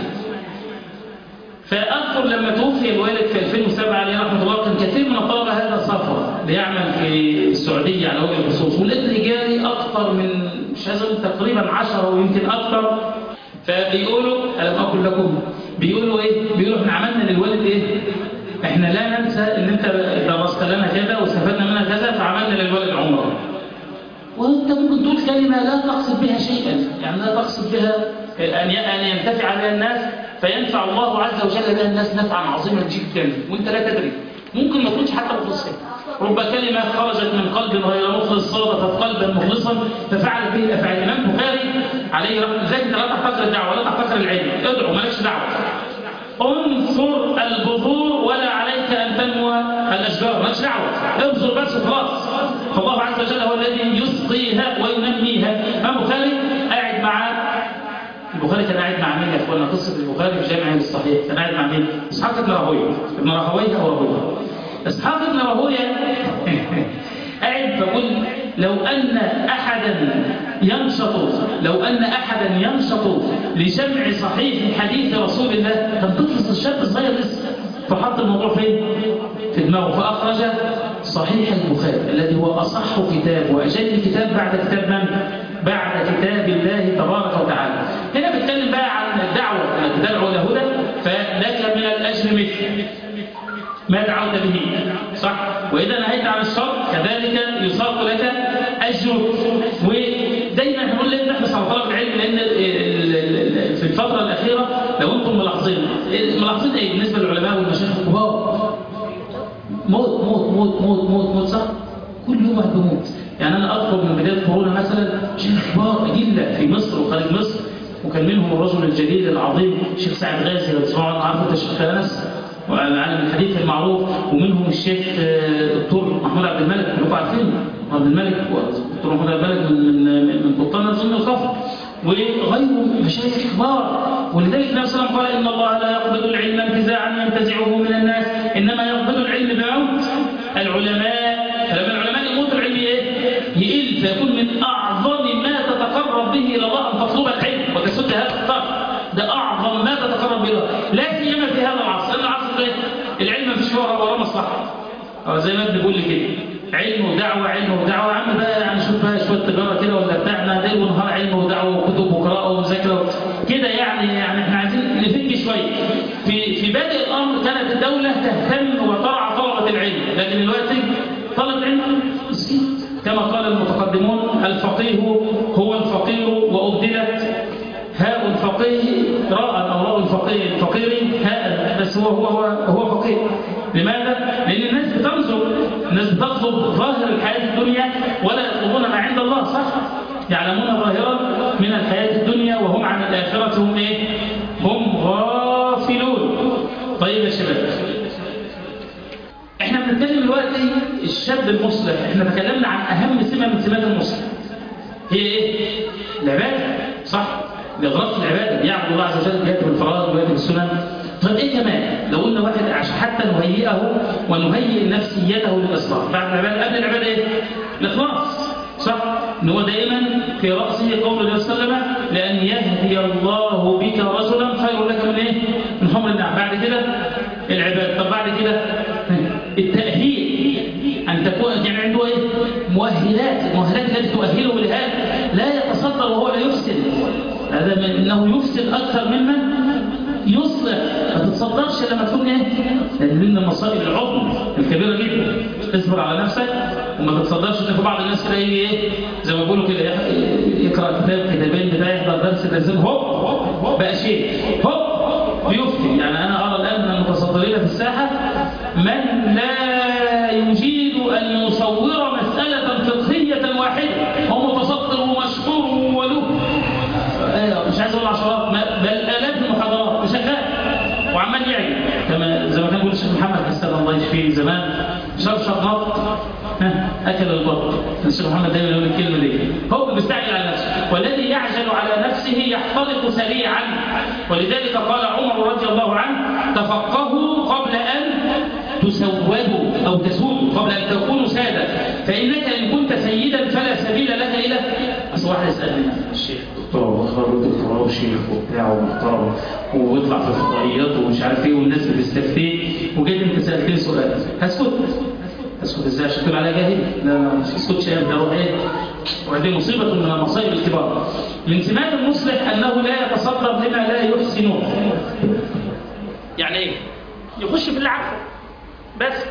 فأذكر لما توفي الوالد في 2007 عليه رحمة الله كان كثير من الطلبة هذا سافر ليعمل في السعودية على وجه الخصوص ولقيت رجالي أكثر من مش عايز أقول تقريبا 10 ويمكن أكثر فبيقولوا ألم أقول لكم بيقولوا إيه؟ بيقولوا إحنا عملنا للوالد إيه؟ إحنا لا ننسى إن أنت درست لنا كذا واستفدنا منها كذا فعملنا للوالد عمره وانت ممكن تقول كلمة لا تقصد بها شيئا يعني لا تقصد بها أن أن ينتفع بها الناس فينفع الله عز وجل بها الناس نفعا عظيما جدا وانت لا تدري ممكن ما تكونش حتى مخلصين رب كلمة خرجت من قلب غير مخلص صادفت قلبا مخلصا ففعلت به الأفعال الإمام البخاري عليه رحمه ذلك لا تحتقر الدعوة لا تحتقر العلم ادعو مالكش دعوة انصر البذور ولا عليك أن تنمو الأشجار مالكش دعوة انظر بس خلاص فالله عز وجل هو الذي يسقيها وينميها الإمام البخاري قاعد مع البخاري كان قاعد مع مين يا اخوانا قصه البخاري في جامعه الصحيح كان قاعد مع مين اسحاق بن راهويه ابن راهويه او راهويه اسحاق بن راهويه قاعد بقول لو ان احدا ينشط لو ان احدا ينشط لجمع صحيح حديث رسول الله كان طفل الشاب الصغير لسه فحط الموضوع فين في دماغه فاخرج صحيح البخاري الذي هو اصح كتاب واجل كتاب بعد كتاب من بعد كتاب الله تبارك وتعالى هنا بتكلم بقى عن الدعوة التي تدعو إلى هدى فلك من الأجر مثل ما دعوت به صح وإذا نهيت عن الشر كذلك يساق لك أجر ودايما نقول لازم نحرص على طلب العلم لأن في الفترة الأخيرة لو أنتم ملاحظين ملاحظين إيه بالنسبة للعلماء والمشايخ الكبار موت موت موت موت موت موت صح كل يوم واحد بيموت يعني أنا أذكر من بداية كورونا مثلا شيخ كبار أجلة في مصر وخارج مصر وكان منهم الرجل الجليل العظيم الشيخ سعد غازي لو تسمعوا عنه عارف الشيخ أنس وعالم الحديث المعروف ومنهم الشيخ الدكتور محمود عبد الملك كلكم عارفين عبد الملك الدكتور محمود عبد الملك من من من قبطان اظن الخفر وغيرهم مشايخ كبار ولذلك النبي صلى الله عليه وسلم قال ان الله لا يقبض العلم انتزاعا ينتزعه من الناس انما يقبض العلم بموت العلماء فلما العلماء يموت العلم ايه؟ يقل فيكون من اعظم ما تتقرب به الى الله ان تطلب العلم وتسد هذا الطرف ده اعظم ما تتقرب به لا سيما في هذا العصر لان العصر ده العلم مفيش وراه وراه مصلحه أو زي ما بنقول لي كده علم ودعوة علم ودعوة عم بقى يعني شوف بقى شوية تجارة كده ولا بتاعنا ليل ونهار علم ودعوة وكتب وقراءة ومذاكرة كده يعني يعني احنا عايزين نفك شوية في في بادئ الأمر كانت الدولة تهتم وترعى طلبة العلم لكن دلوقتي طلب العلم مسكين كما قال المتقدمون الفقيه هو الفقير وأبدلت هاء الفقيه راء أو راء الفقير فقير هاء بس هو هو هو, هو فقير لماذا؟ لأن الناس بتنظر الناس بتطلب ظاهر الحياة الدنيا ولا يطلبون ما عند الله صح؟ يعلمون ظاهرا من الحياة الدنيا وهم عن الآخرة هم إيه؟ هم غافلون طيب يا شباب احنا بنتكلم دلوقتي الشاب المصلح احنا تكلمنا عن أهم سمة من سمات المصلح هي إيه؟ العبادة صح؟ لإغراق العبادة يعبد الله عز وجل بيده بالفرائض وبيده بالسنن طيب ايه كمان لو قلنا واحد عشان حتى نهيئه ونهيئ نفسيته للاصلاح بعد العباده قبل العباده ايه الاخلاص صح ان هو دائما في راسه قول الله صلى الله عليه وسلم لان يهدي الله بك رجلا خير لك من ايه من حمر النعم بعد كده العباده طب بعد كده التاهيل ان تكون يعني عنده ايه مؤهلات المؤهلات التي تؤهله لهذا لا يتصدر وهو لا يفسد هذا من انه يفسد اكثر ممن يصلح ما تتصدرش لما تكون ايه لان من المصائب العظمى الكبيره جدا اصبر على نفسك وما تتصدرش ان في بعض الناس كده يجي ايه زي ما بيقولوا كده يقرا كتاب كتابين بتاع يحضر درس لازم هوب هوب بقى شيء هوب بيفتي يعني انا ارى الان من المتصدرين في الساحه من لا يجيد ان يصور مساله فقهيه واحده هو متصدر ومشهور وله مش عايز اقول عشرات بل الاف المحاضرات وشغال وعمال يعي كما زي ما كان بيقول الشيخ محمد حسن الله يشفيه زمان شرشر نط ها اكل البط الشيخ محمد دايما يقول الكلمه دي هو بيستعجل على نفسه والذي يعجل على نفسه يحترق سريعا ولذلك قال عمر رضي الله عنه تفقهوا قبل ان تسودوا او تسودوا قبل ان تكونوا ساده فانك ان كنت سيدا فلا سبيل لك الى اصل واحد يسالني الشيخ دكتور وخرج دكتوراه وشيخ وبتاع ومحترم ويطلع في الفضائيات ومش عارف ايه والناس بتستفتيه وجيت انت سالتني سؤال هسكت اسكت ازاي عشان تقول عليها جاهل لا لا مش اسكتش يا ابني اروح ايه وهذه مصيبه من المصائب الكبار من سمات المصلح انه لا يتصدر لما لا يحسنه يعني ايه يخش في اللي عارفه بس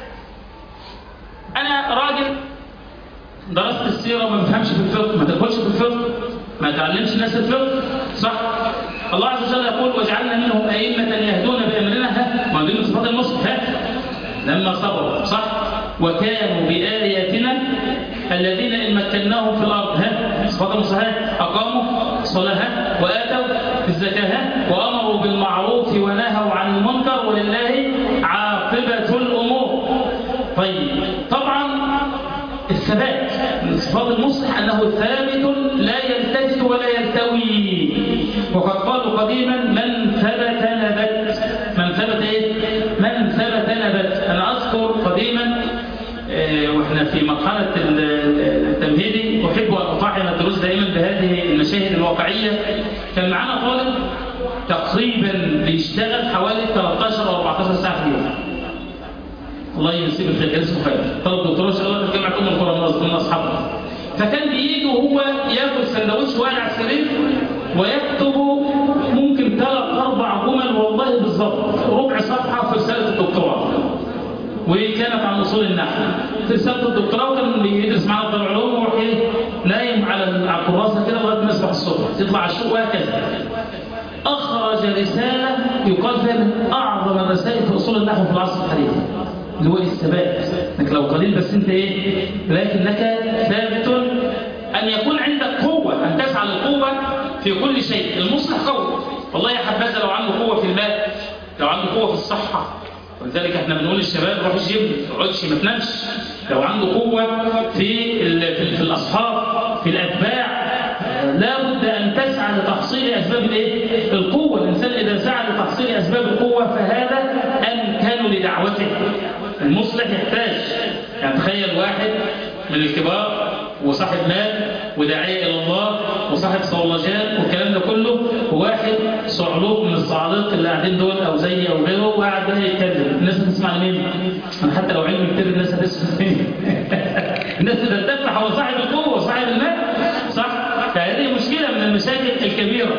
انا راجل درست السيره وما بفهمش في الفقه ما تدخلش في الفقه ما تعلمش الناس الفقه صح الله عز وجل يقول واجعلنا منهم ائمه يهدون بامرنا ها ما دي من صفات المصلح ها لما صبروا صح وكانوا بآياتنا الذين إن مكناهم في الأرض ها صفاتهم صحيح أقاموا صلاة وآتوا الزكاة وأمروا بالمعروف ونهوا عن المنكر ولله عاقبة الأمور طيب طبعا الثبات من صفات المصلح أنه ثابت لا يلتفت ولا يلتوي وقد قالوا قديما من ثبت نبت من ثبت ايه من ثبت نبت انا اذكر قديما آه، واحنا في مرحله التمهيدي احب ان اطعم الدروس دائما بهذه المشاهد الواقعيه كان معانا طالب تقريبا بيشتغل حوالي 13 او 14 ساعه في اليوم الله يمسيه بالخير كان اسمه خالد طالب دكتوراه شغال في جامعه ام القرى من اصحابنا فكان بيجي وهو ياكل سندوتش واقع على السرير ويكتب ممكن ثلاث اربع جمل والله بالظبط ربع صفحه في رساله الدكتوراه وكانت عن اصول النحو في رساله الدكتوراه وكان بيدرس معانا طالب علوم ويروح ايه نايم على على الكراسه كده لغايه ما يصبح الصبح يطلع على السوق وهكذا اخرج رساله يقال فيها من اعظم الرسائل في اصول النحو في العصر الحديث اللي هو الثبات انك لو قليل بس انت ايه لكنك ثابت ان يكون عندك قوه ان تسعى للقوه في كل شيء المصلح قوي والله يا حبذا لو عنده قوه في المال لو عنده قوه في الصحه ولذلك احنا بنقول للشباب روح الجيم ما تقعدش ما تنامش لو عنده قوه في ال- في, في الاصحاب في الاتباع لا بد ان تسعى لتحصيل اسباب الايه القوه الانسان اذا سعى لتحصيل اسباب القوه فهذا امكن لدعوته المصلح يحتاج يعني تخيل واحد من الكبار وصاحب مال وداعية إلى الله وصاحب صولجان والكلام ده كله وواحد صعلوك من الصعاليق اللي قاعدين دول أو زي أو غيره وقاعد بقى يتكلم الناس هتسمع لمين؟ أنا حتى لو علم كتير الناس هتسمع لمين؟ الناس تتفتح هو صاحب القوة وصاحب المال صح؟ فهذه مشكلة من المشاكل الكبيرة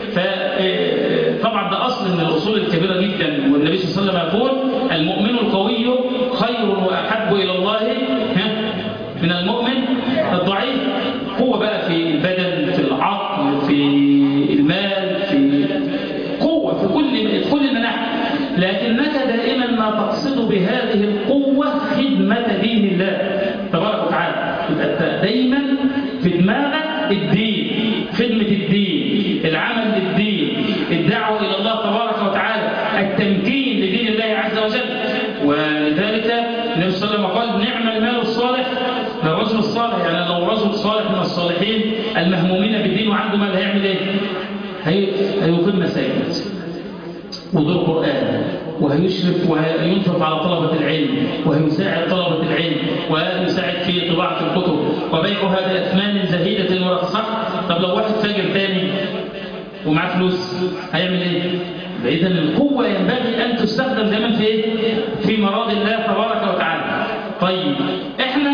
فطبعا ده أصل من الأصول الكبيرة جدا والنبي صلى الله عليه وسلم يقول المؤمن القوي خير وأحب إلى الله ها؟ من المؤمن الضعيف قوة بقى في البدن في العقل في المال في قوة في كل في كل المناحي لكنك دائما ما تقصد بهذه القوة خدمة دين الله تبارك وتعالى يبقى أنت دايما في دماغك الدين خدمة الدين العمل للدين الدعوة إلى الله تبارك وتعالى التمكين لدين الله عز وجل ولذلك النبي صلى الله عليه وسلم قال نعم المال الصالح للرجل الصالح يعني لو رجل صالح من الصالحين المهمومين بالدين وعنده مال هيعمل ايه؟ هي... هيقيم مساجد ودور قرآن وهيشرف وهينفق على طلبة العلم وهيساعد طلبة العلم وهيساعد في طباعة الكتب وبيعها بأثمان زهيدة مرخصة طب لو واحد فاجر تاني ومعاه فلوس هيعمل ايه؟ فإذا القوة ينبغي أن تستخدم دائما في ايه؟ في مراد الله تبارك وتعالى طيب احنا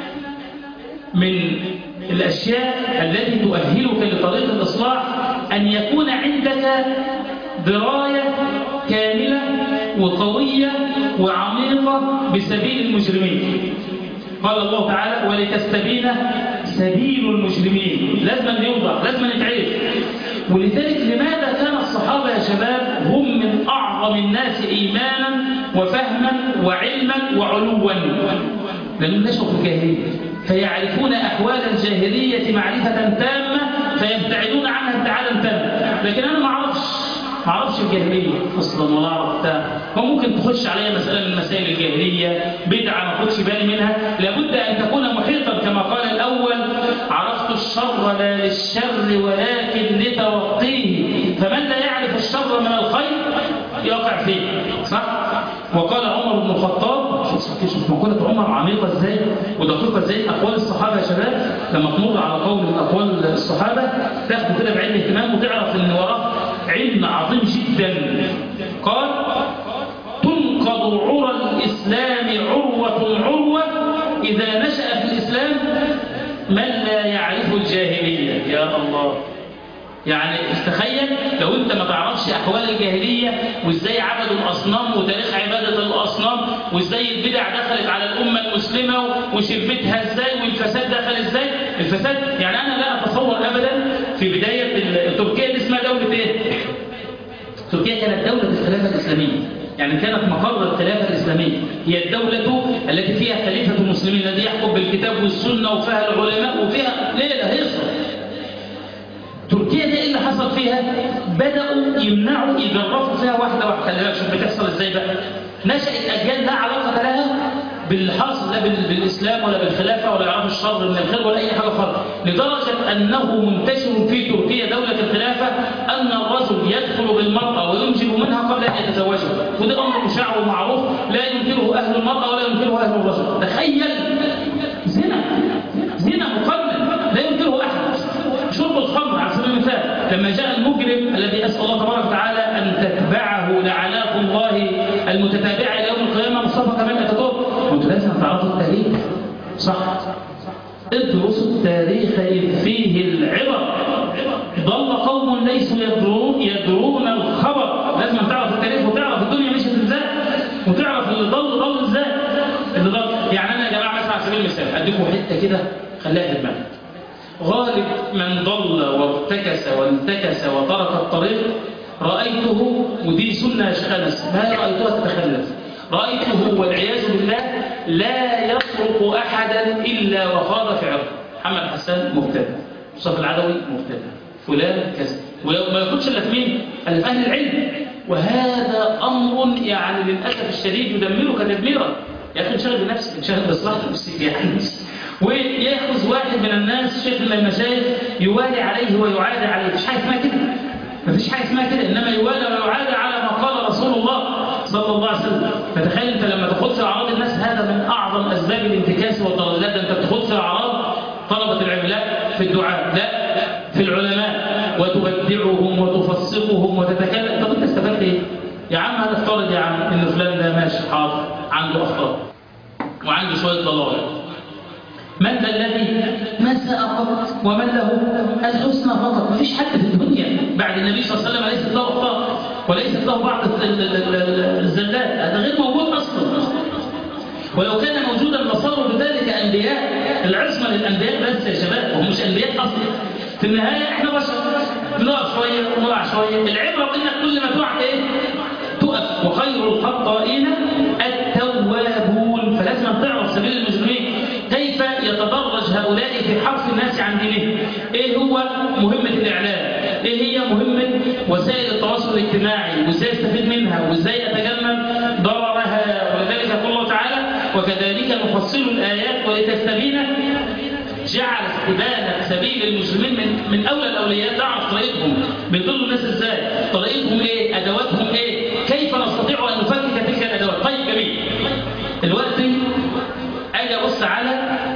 من الأشياء التي تؤهلك لطريق الإصلاح أن يكون عندك دراية كاملة وقوية وعميقة بسبيل المجرمين قال الله تعالى ولتستبين سبيل المجرمين لازم يوضح لازم يتعرف ولذلك لماذا كان الصحابة يا شباب هم من أعظم الناس إيمانا وفهما وعلما وعلوا لأنهم نشأوا في الجاهلية فيعرفون أحوال الجاهلية معرفة تامة فيبتعدون عنها ابتعادا تاما لكن أنا ما أعرفش ما اعرفش الجاهليه اصلا ولا اعرف بتاع هو ممكن تخش عليا مساله من مسائل الجاهليه بدعه ما اخدش بالي منها لابد ان تكون محيطا كما قال الاول عرفت الشر لا للشر ولكن لتوقيه فمن لا يعرف الشر من الخير يقع فيه صح وقال عمر بن الخطاب شوف شوف مقولة عمر عميقة ازاي ودقيقة ازاي أقوال الصحابة يا شباب لما تمر على قول من أقوال الصحابة تاخده كده بعين اهتمام وتعرف إن وراه علم عظيم جدا قال تنقض عرى الإسلام عروة عروة إذا نشأ في الإسلام من لا يعرف الجاهلية يا الله يعني تخيل لو انت ما تعرفش احوال الجاهليه وازاي عبدوا الاصنام وتاريخ عباده الاصنام وازاي البدع دخلت على الامه المسلمه وشربتها ازاي والفساد دخل ازاي الفساد يعني انا لا اتصور ابدا في بدايه ال- تركيا دي اسمها دوله ايه تركيا كانت دوله الخلافه الاسلاميه يعني كانت مقر الخلافه الاسلاميه هي الدوله التي فيها خليفه المسلمين الذي يحكم بالكتاب والسنه وفيها العلماء وفيها ليله هيصه تركيا ده ايه اللي حصل فيها بدأوا يمنعوا يجرفوا فيها واحدة واحدة خلي بالك شوف بتحصل ازاي بقى نشأت أجيال لا علاقة لها باللي حاصل لا بال- بالإسلام ولا بالخلافة ولا يعرفوا الشر من الخير ولا أي حاجة خالص لدرجة أنه منتشر في تركيا دولة الخلافة أن الرجل يدخل بالمرأة وينجب منها قبل أن يتزوجها وده أمر مشاع ومعروف لا ينكره أهل المرأة ولا ينكره أهل الرجل تخيل زنا زنا مقنن لا ينكره أحد شرب الخمر على سبيل المثال لما جاء المجرم الذي اسال الله تبارك وتعالى ان تتبعه لعنات الله المتتابعه الى يوم القيامه مصطفى كمال اتاتورك وانتوا لازم تعرفوا التاريخ صح ادرسوا التاريخ إذ فيه العبر ضل قوم ليسوا يدرون يدرون الخبر لازم تعرف التاريخ وتعرف الدنيا مشيت ازاي وتعرف اللي ضل ضل ازاي اللي ضل يعني انا يا جماعه مثلا على سبيل المثال اديكم حته كده خليها في دماغك غالب من ضل وارتكس وانتكس وترك الطريق رأيته ودي سنة يا شيخ أنس ما رأيتها تتخلف رأيته والعياذ بالله لا يترك أحدا إلا وخاض في عرضه محمد حسان مبتدع مصطفى العدوي مبتدع فلان كذا وما يكونش إلا في مين؟ إلا في أهل العلم وهذا أمر يعني للأسف الشديد يدمرك تدميرا يا أخي انشغل بنفسك انشغل بإصلاح نفسك يعني ويأخذ واحد من الناس شيخ من المشايخ يوالي عليه ويعادي عليه مفيش حاجة اسمها كده مفيش حاجة اسمها كده إنما يوالي ويعادي على ما قال رسول الله صلى الله عليه وسلم فتخيل أنت لما تاخد في أعراض الناس هذا من أعظم أسباب الانتكاس والضلال لا ده أنت بتاخد في أعراض طلبة العلم لا في الدعاء لا في العلماء وتبدعهم وتفسقهم وتتكلم طب أنت استفدت إيه؟ يا عم هنفترض يا عم إن فلان ده ماشي حاضر عنده أخطاء وعنده شوية ضلال من ذا الذي ما سأقط ومن له الحسنى فقط ما فيش حد في الدنيا بعد النبي صلى الله عليه وسلم ليست له أخطاء وليست له بعض ال- ال- ال- الزلات هذا غير موجود أصلا ولو كان موجودا لصاروا بذلك أنبياء العصمة للأنبياء بس يا شباب هم مش أنبياء أصلا في النهاية احنا بشر بنقع شوية ونقع شوية العبرة بإنك كل ما تقع ايه تقف وخير الخطائين التوابون فلازم تعرف سبيل المجرمين كيف يتدرج هؤلاء في حرف الناس عن دينهم ايه هو مهمة الإعلام ايه هي مهمة وسائل التواصل الاجتماعي وازاي استفيد منها وازاي اتجنب ضررها ولذلك يقول الله تعالى وكذلك نفصل الآيات ولتستبين جعل استبانة سبيل المسلمين من, من أولى الأوليات تعرف طريقهم بيضلوا الناس ازاي طريقهم ايه أدواتهم ايه كيف نستطيع أن نفكك تلك الأدوات طيب جميل دلوقتي أجي أبص على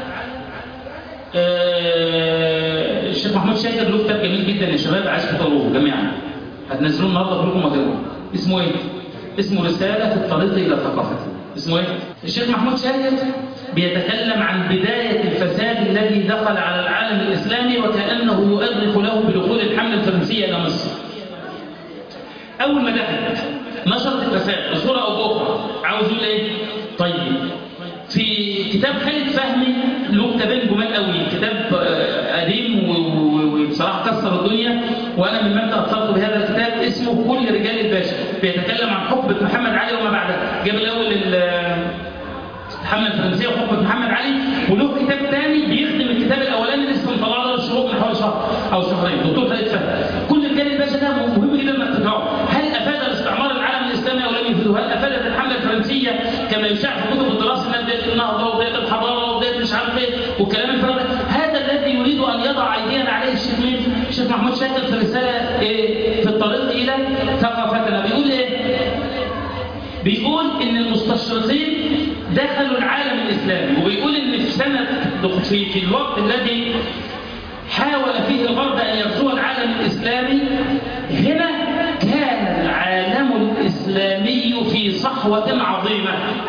آه، الشيخ محمود شاكر له كتاب جميل جدا يا شباب عايزكم تقروه جميعا هتنزلوه النهارده كلكم هتقروه اسمه ايه؟ اسمه رسالة في الطريق إلى ثقافته اسمه ايه؟ الشيخ محمود شاكر بيتكلم عن بداية الفساد الذي دخل على العالم الإسلامي وكأنه يؤرخ له بدخول الحملة الفرنسية إلى مصر أول ما دخلت نشرت الفساد بصورة أو بأخرى عاوز يقول إيه؟ طيب في كتاب خالد فهمي له كتابين جمال قوي كتاب آه، قديم و- و- وبصراحة كسر الدنيا وأنا ممن تأثرت بهذا الكتاب اسمه كل رجال الباشا بيتكلم عن حقبة محمد علي وما بعدها جاب الأول ال- الحمله الفرنسيه وحكم محمد علي وله كتاب ثاني بيخدم الكتاب الاولاني اللي لسه مطلع له الشروق من حوالي شهر او شهرين دكتور خالد فهمي كل الجانب الباشا ده مهم جدا انك تقراه هل افاد الاستعمار العالم الاسلامي او لم يفيده؟ هل افادت الحمله الفرنسيه كما يشاع في كتب الدراسه انها بدايه النهضه وبدايه الحضاره وبدايه مش عارف ايه والكلام الفارغ هذا الذي يريد ان يضع ايدينا عليه الشيخ مين؟ الشيخ محمود شاكر في رساله إيه؟ في الطريق الى ثقافتنا بيقول ايه؟ بيقول ان المستشرقين دخلوا العالم الاسلامي وبيقول ان في سنه في, في الوقت الذي حاول فيه الغرب ان يغزو العالم الاسلامي هنا كان العالم الاسلامي في صحوه عظيمه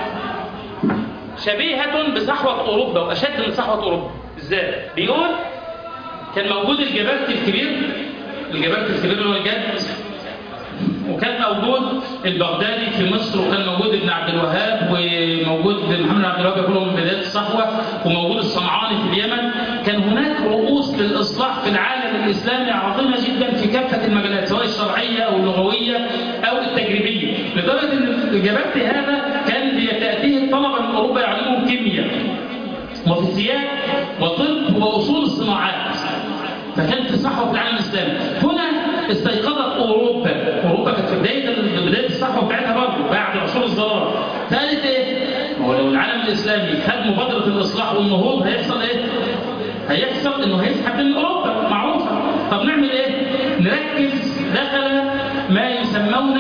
شبيهه بصحوه اوروبا واشد من صحوه اوروبا ازاي بيقول كان موجود الجبابتي الكبير الجبابتي الكبير اللي هو الجد وكان موجود البغدادي في مصر وكان موجود ابن عبد الوهاب وموجود محمد عبد الوهاب يقولوا من بدايه الصحوه وموجود الصنعاني في اليمن كان هناك رؤوس للاصلاح في العالم الاسلامي عظيمه جدا في كافه المجالات سواء الشرعيه او اللغويه او التجريبيه لدرجه ان الجبابتي هذا كان بيتاتيه الطلبه من اوروبا يعلمهم كيمياء وفيزياء وطب واصول الصناعات فكان في صحوه في العالم الاسلامي هنا استيقظت اوروبا اوروبا كانت في بدايه بدايه الصحوه بتاعتها برضه بعد عصور الظلام ثالث ايه هو لو العالم الاسلامي خد مبادره الاصلاح والنهوض هيحصل ايه هيحصل انه هيسحب من اوروبا معروفه طب نعمل ايه نركز دخل ما يسمون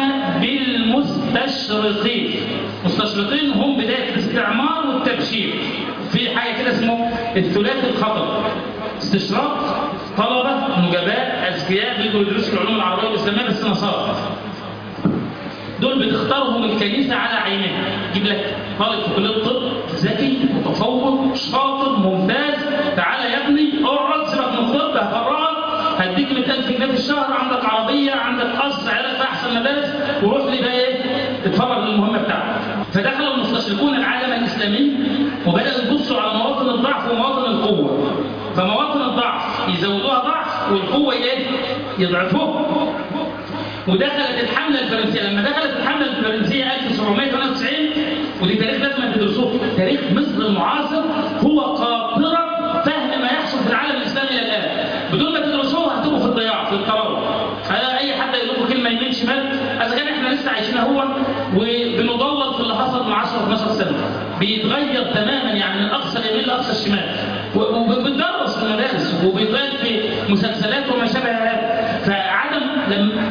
بالمستشرقين المستشرقين هم بدايه الاستعمار والتبشير في حاجه كده اسمه الثلاثي الخطر استشراق طلبة نجباء أذكياء بيجوا يدرسوا العلوم العربية والإسلامية بس نصارى دول بتختارهم الكنيسة على عينها تجيب لك طالب في كلية الطب ذكي متفوق شاطر ممتاز تعالى يا ابني اقعد سيبك من الطب هفرعك هديك 100000 جنيه في الشهر عندك عربية عندك قصر عيالك في أحسن مدارس وروح لي بقى إيه اتفرغ للمهمة بتاعتك فدخل المستشرقون العالم الإسلامي وبدأوا يبصوا على مواطن الضعف ومواطن القوة فمواطن الضعف يزودوها ضعف والقوة ايه؟ يضعفوها ودخلت الحملة الفرنسية لما دخلت الحملة الفرنسية 1798 ودي تاريخ لازم تدرسوه تاريخ مصر المعاصر هو قاطرة فهم ما يحصل في العالم الإسلامي إلى الآن بدون ما تدرسوه هتبقوا في الضياع في القرار أي حد يقول لكم كلمة يمين شمال إذا كان إحنا لسه عايشين هو وبنضلل في اللي حصل من 10 12 سنة بيتغير تماما يعني من أقصى اليمين لأقصى الشمال وبتدرس في المدارس وبيتغير في مسلسلات وما شابه هذا فعدم لما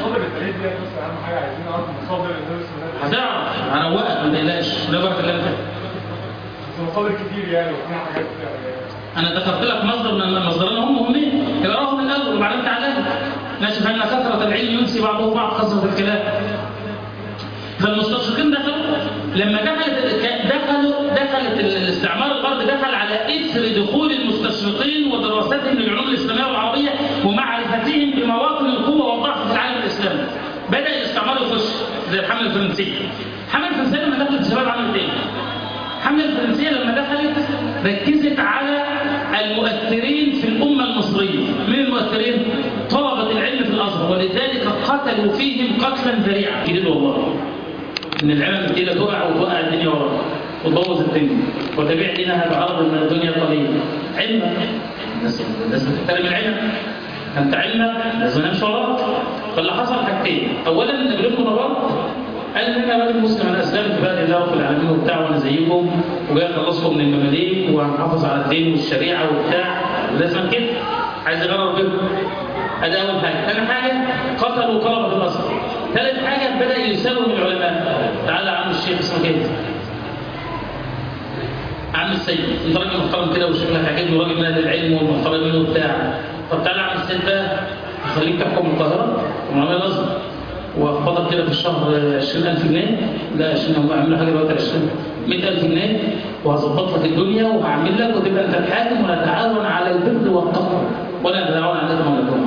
هتعرف هروقك ما تقلقش لا بركه الله فيك مصادر كتير يعني وفي حاجات يعني انا ذكرت لك مصدر من المصدرين هم مهمين اقراهم من الاول وبعدين تعالى ماشي فان كثره العلم ينسي بعضه بعض كثره الكلام فالمستشرقين دخلوا لما دخلت دخلوا دخلت الاستعمار الغربي دخل على اثر دخول المستشرقين ودراستهم للعلوم الاسلاميه والعربيه ومعرفتهم بمواطن القوه والضعف في العالم الاسلامي. بدا الاستعمار يخش زي الحمله الفرنسيه. الحمله الفرنسيه لما دخلت الشباب عملت ايه؟ الحمله الفرنسيه لما دخلت ركزت على المؤثرين في الامه المصريه. من المؤثرين؟ طلبه العلم في الازهر ولذلك قتلوا فيهم قتلا ذريعا. جديد والله. ان العلم الجديده تقع وتوقع الدنيا وراها وتبوظ الدنيا وتبيع دينها بعرض من الدنيا قليل علما الناس الناس بتحترم العلم انت علمك لازم نمشي وراك فاللي حصل حاجتين اولا نابليون بونابرت قال ان انا راجل مسلم انا اسلمت في بلد الله وفي العالمين وبتاع وانا زيكم وجاي اخلصكم من المماليك وهنحافظ على الدين والشريعه وبتاع لازم كده عايز يغرر بكم ادي اول حاجه ثاني حاجه قتلوا طلبه الازهر ثالث حاجه بدا يساوم العلماء تعالى يا عم الشيخ اسمه كده عم السيد انت راجل محترم كده وشكلك عاجبني وراجل من اهل العلم والمحترمين وبتاع طب تعالى يا عم السيد بقى خليك تحكم القاهره ومعامل الازهر واقبضك كده في الشهر 20000 جنيه لا 20 هم عاملين حاجه دلوقتي 20 100000 جنيه وهظبط لك الدنيا وهعمل لك وتبقى انت الحاكم ونتعاون على البر والتقوى ولا نتعاون على الاثم والعدوان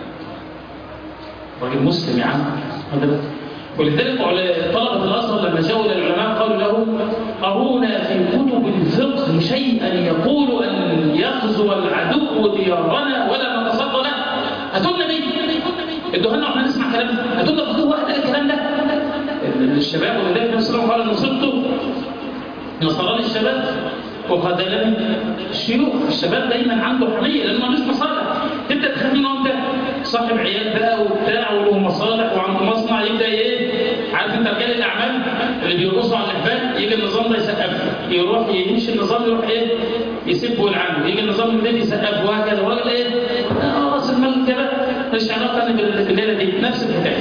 راجل مسلم يا عم ولذلك طلبة الأزهر لما جاءوا إلى العلماء قالوا لهم أرونا في كتب الفقه شيئا يقول أن يغزو العدو ديارنا ولا نتصدى له هاتولنا بيه ادوها لنا واحنا نسمع كلام هاتولنا فقيه واحد قال الكلام ده الشباب ولذلك النبي صلى الله عليه وسلم قال نصبت نصراني الشباب وخذلني الشيوخ الشباب دايما عنده حميه لانه ملوش مصالح تبدا تخاف منه انت صاحب عيال بقى وبتاع وله مصالح وعنده مصنع يبدا ايه عارف انت رجال الاعمال اللي بيرقصوا على الاحبال يجي النظام ده يسقف يروح يمشي النظام يروح ايه يسب ويلعنه يجي النظام الذي يسقف وهكذا وراجل ايه آه، راس المال كده مش علاقه أنا بالليله دي نفس الحكايه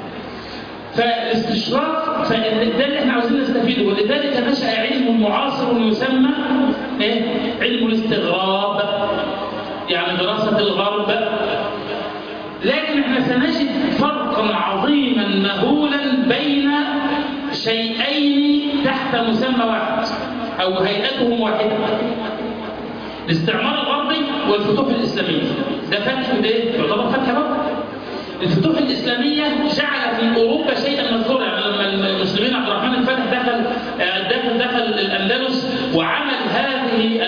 فالاستشراق فده اللي احنا عاوزين نستفيده ولذلك نشأ علم معاصر يسمى ايه؟ علم الاستغراب يعني دراسة الغرب لكن احنا سنجد فرقا عظيما مهولا بين شيئين تحت مسمى واحد او هيئتهم واحده الاستعمار الغربي والفتوح الاسلاميه ده فتح ده يعتبر فتح برضه الفتوح الإسلامية جعل في أوروبا شيئا مذكورا يعني لما المسلمين عبد الرحمن الفاتح دخل دخل دخل الأندلس وعمل هذه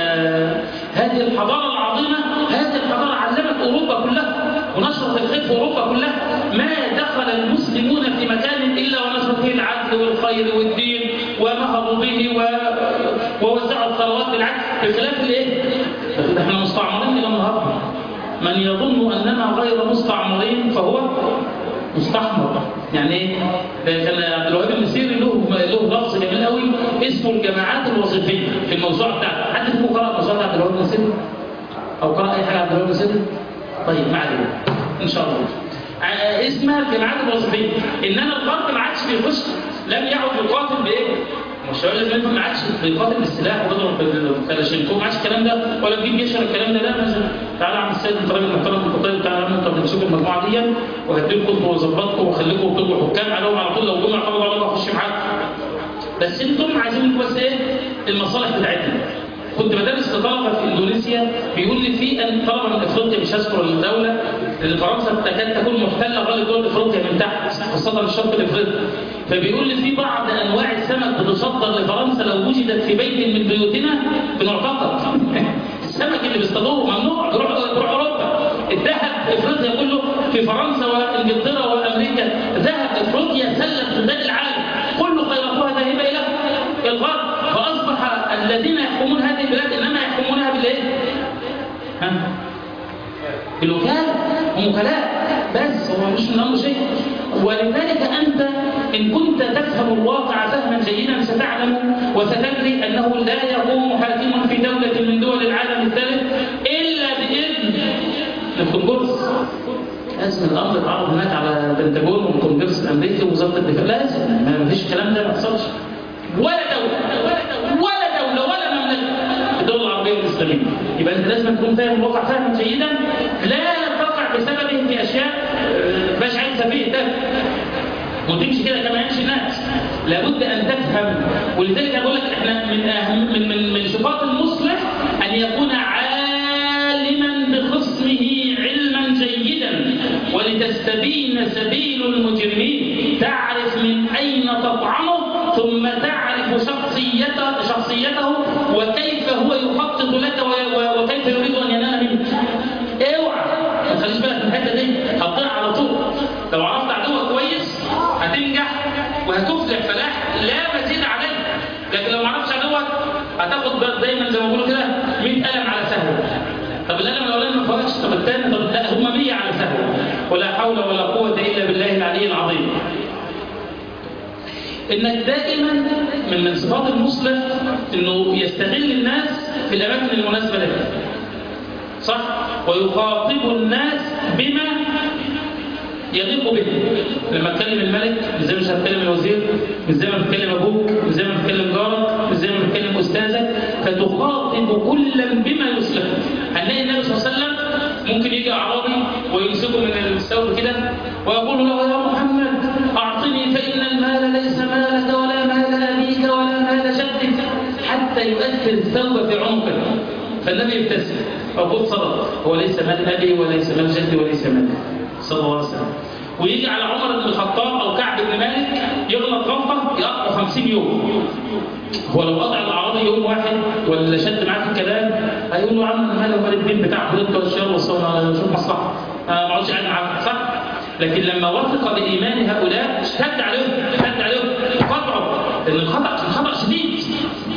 هذه الحضارة العظيمة هذه الحضارة علمت أوروبا كلها ونشرت الخير في أوروبا كلها ما دخل المسلمون في مكان إلا ونشروا فيه العدل والخير والدين ونهضوا به و... ووزعوا الثروات بالعدل بخلاف الايه؟ احنا مستعمرين الى النهارده من يظن أننا غير مستعمرين فهو مستحمر يعني ايه؟ كان عبد الوهاب المسيري له له لفظ جميل قوي اسمه الجماعات الوظيفيه في الموضوع بتاعه حد فيكم قرأ موضوع عبد الوهاب المسيري؟ او قرأ اي حاجه عبد الوهاب المسيري؟ طيب ما علينا ان شاء الله ع- اسمها الجماعات الوظيفيه انما الغرب ما عادش بيخش لم يعد يقاتل بايه؟ مش هقول لك ما عادش بيقاتل بالسلاح ويضرب بالكلاشينكوف ما عادش الكلام ده ولا بيجيب جيش ولا الكلام ده لا مثلا تعالى يا عم السيد انت راجل محترم انت طيب تعالى يا عم انت بنشوف المجموعه دي وهديلكم واظبطكم واخليكم تبقوا حكام عليهم على طول لو جم اعترضوا عليهم هخش معاكم بس انتم عايزين منكم بس ايه المصالح بتاعتنا كنت بدرس لطلبه في اندونيسيا بيقول لي في ان طلبه من افريقيا مش هذكر الدوله لان فرنسا تكاد تكون محتله غالب دول افريقيا من تحت خاصه الشرق الافريقي فبيقول لي في بعض انواع السمك بتصدر لفرنسا لو وجدت في بيت من بيوتنا بنعتقد السمك اللي بيصطادوه ممنوع يروح يروح اوروبا الذهب افريقيا كله في فرنسا وانجلترا وامريكا ذهب افريقيا سلت بلاد العالم كل خيراتها ذاهبه الى الغرب فاصبح الذين يحكمون هذه البلاد انما يحكمونها بالايه؟ ها؟ بالوكاله ومكلاء بس هو مش من امر شيء ولذلك انت ان كنت تفهم الواقع فهما جيدا ستعلم وستدري انه لا يقوم حاكم في دوله من دول العالم الثالث الا باذن الكونجرس لازم الامر يتعرض هناك على البنتاجون والكونجرس الامريكي ووزاره الدفاع لازم ما فيش الكلام ده ما يحصلش ولا دوله ولا دوله ولا مملكه في الدول العربيه والاسلاميه يبقى انت لازم تكون فاهم الواقع فاهما جيدا لا تقع بسببه في اشياء آه، مش عايز سفيه ده وتمشي كده كما يمشي الناس لابد ان تفهم ولذلك اقول لك احنا من أهم من من من صفات المصلح ان يكون عالما بخصمه علما جيدا ولتستبين سبيل المجرمين تعرف من اين تطعنه ثم تعرف شخصيته شخصيته وكيف هو يخطط لك و- و- وكيف يريد ان ينال منك اوعى ما تخليش بالك من الحته دي هتضيع على طول لو عرفت عدوك كويس هتنجح وهتفلح فلاح لا مزيد عليه لكن لو ما عرفتش عدوك هتاخد بقى دايما زي ما بيقولوا كده 100 قلم على سهل طب القلم الاولاني ما فوقش طب الثاني طب لا هم 100 على سهل ولا حول ولا قوه الا بالله العلي العظيم انك دائما من من صفات المصلح انه يستغل الناس في الاماكن المناسبه له صح ويخاطب الناس بما يليق به لما تكلم الملك مش زي مش هتكلم الوزير مش زي ما بتكلم ابوك مش زي ما بتكلم جارك مش زي ما بتكلم استاذك فتخاطب كلا بما يصلحه هنلاقي النبي صلى الله عليه وسلم ممكن يجي اعرابي ويمسكه من الثوب كده ويقول له يا محمد اعطني فان المال ليس مالك ولا مال ابيك ولا مال جدك حتى يؤثر الثوب في عنقك فالنبي يبتسم ويقول صدق هو ليس مال ابي وليس مال جدي وليس مالي صلى الله عليه وسلم ويجي على عمر بن الخطاب او كعب بن مالك يغلط غلطه يقطع 50 يوم هو لو قطع الاعراضي يوم واحد ولا شد معاه في الكلام هيقول له يا عم ماله ومال الدين بتاعك انت والشر والصوم انا شوف مصلحه انا ما اقعدش قاعد معاك صح لكن لما وثق بايمان هؤلاء اشتد عليهم اشتد عليهم قطعوا لان الخطا الخطا شديد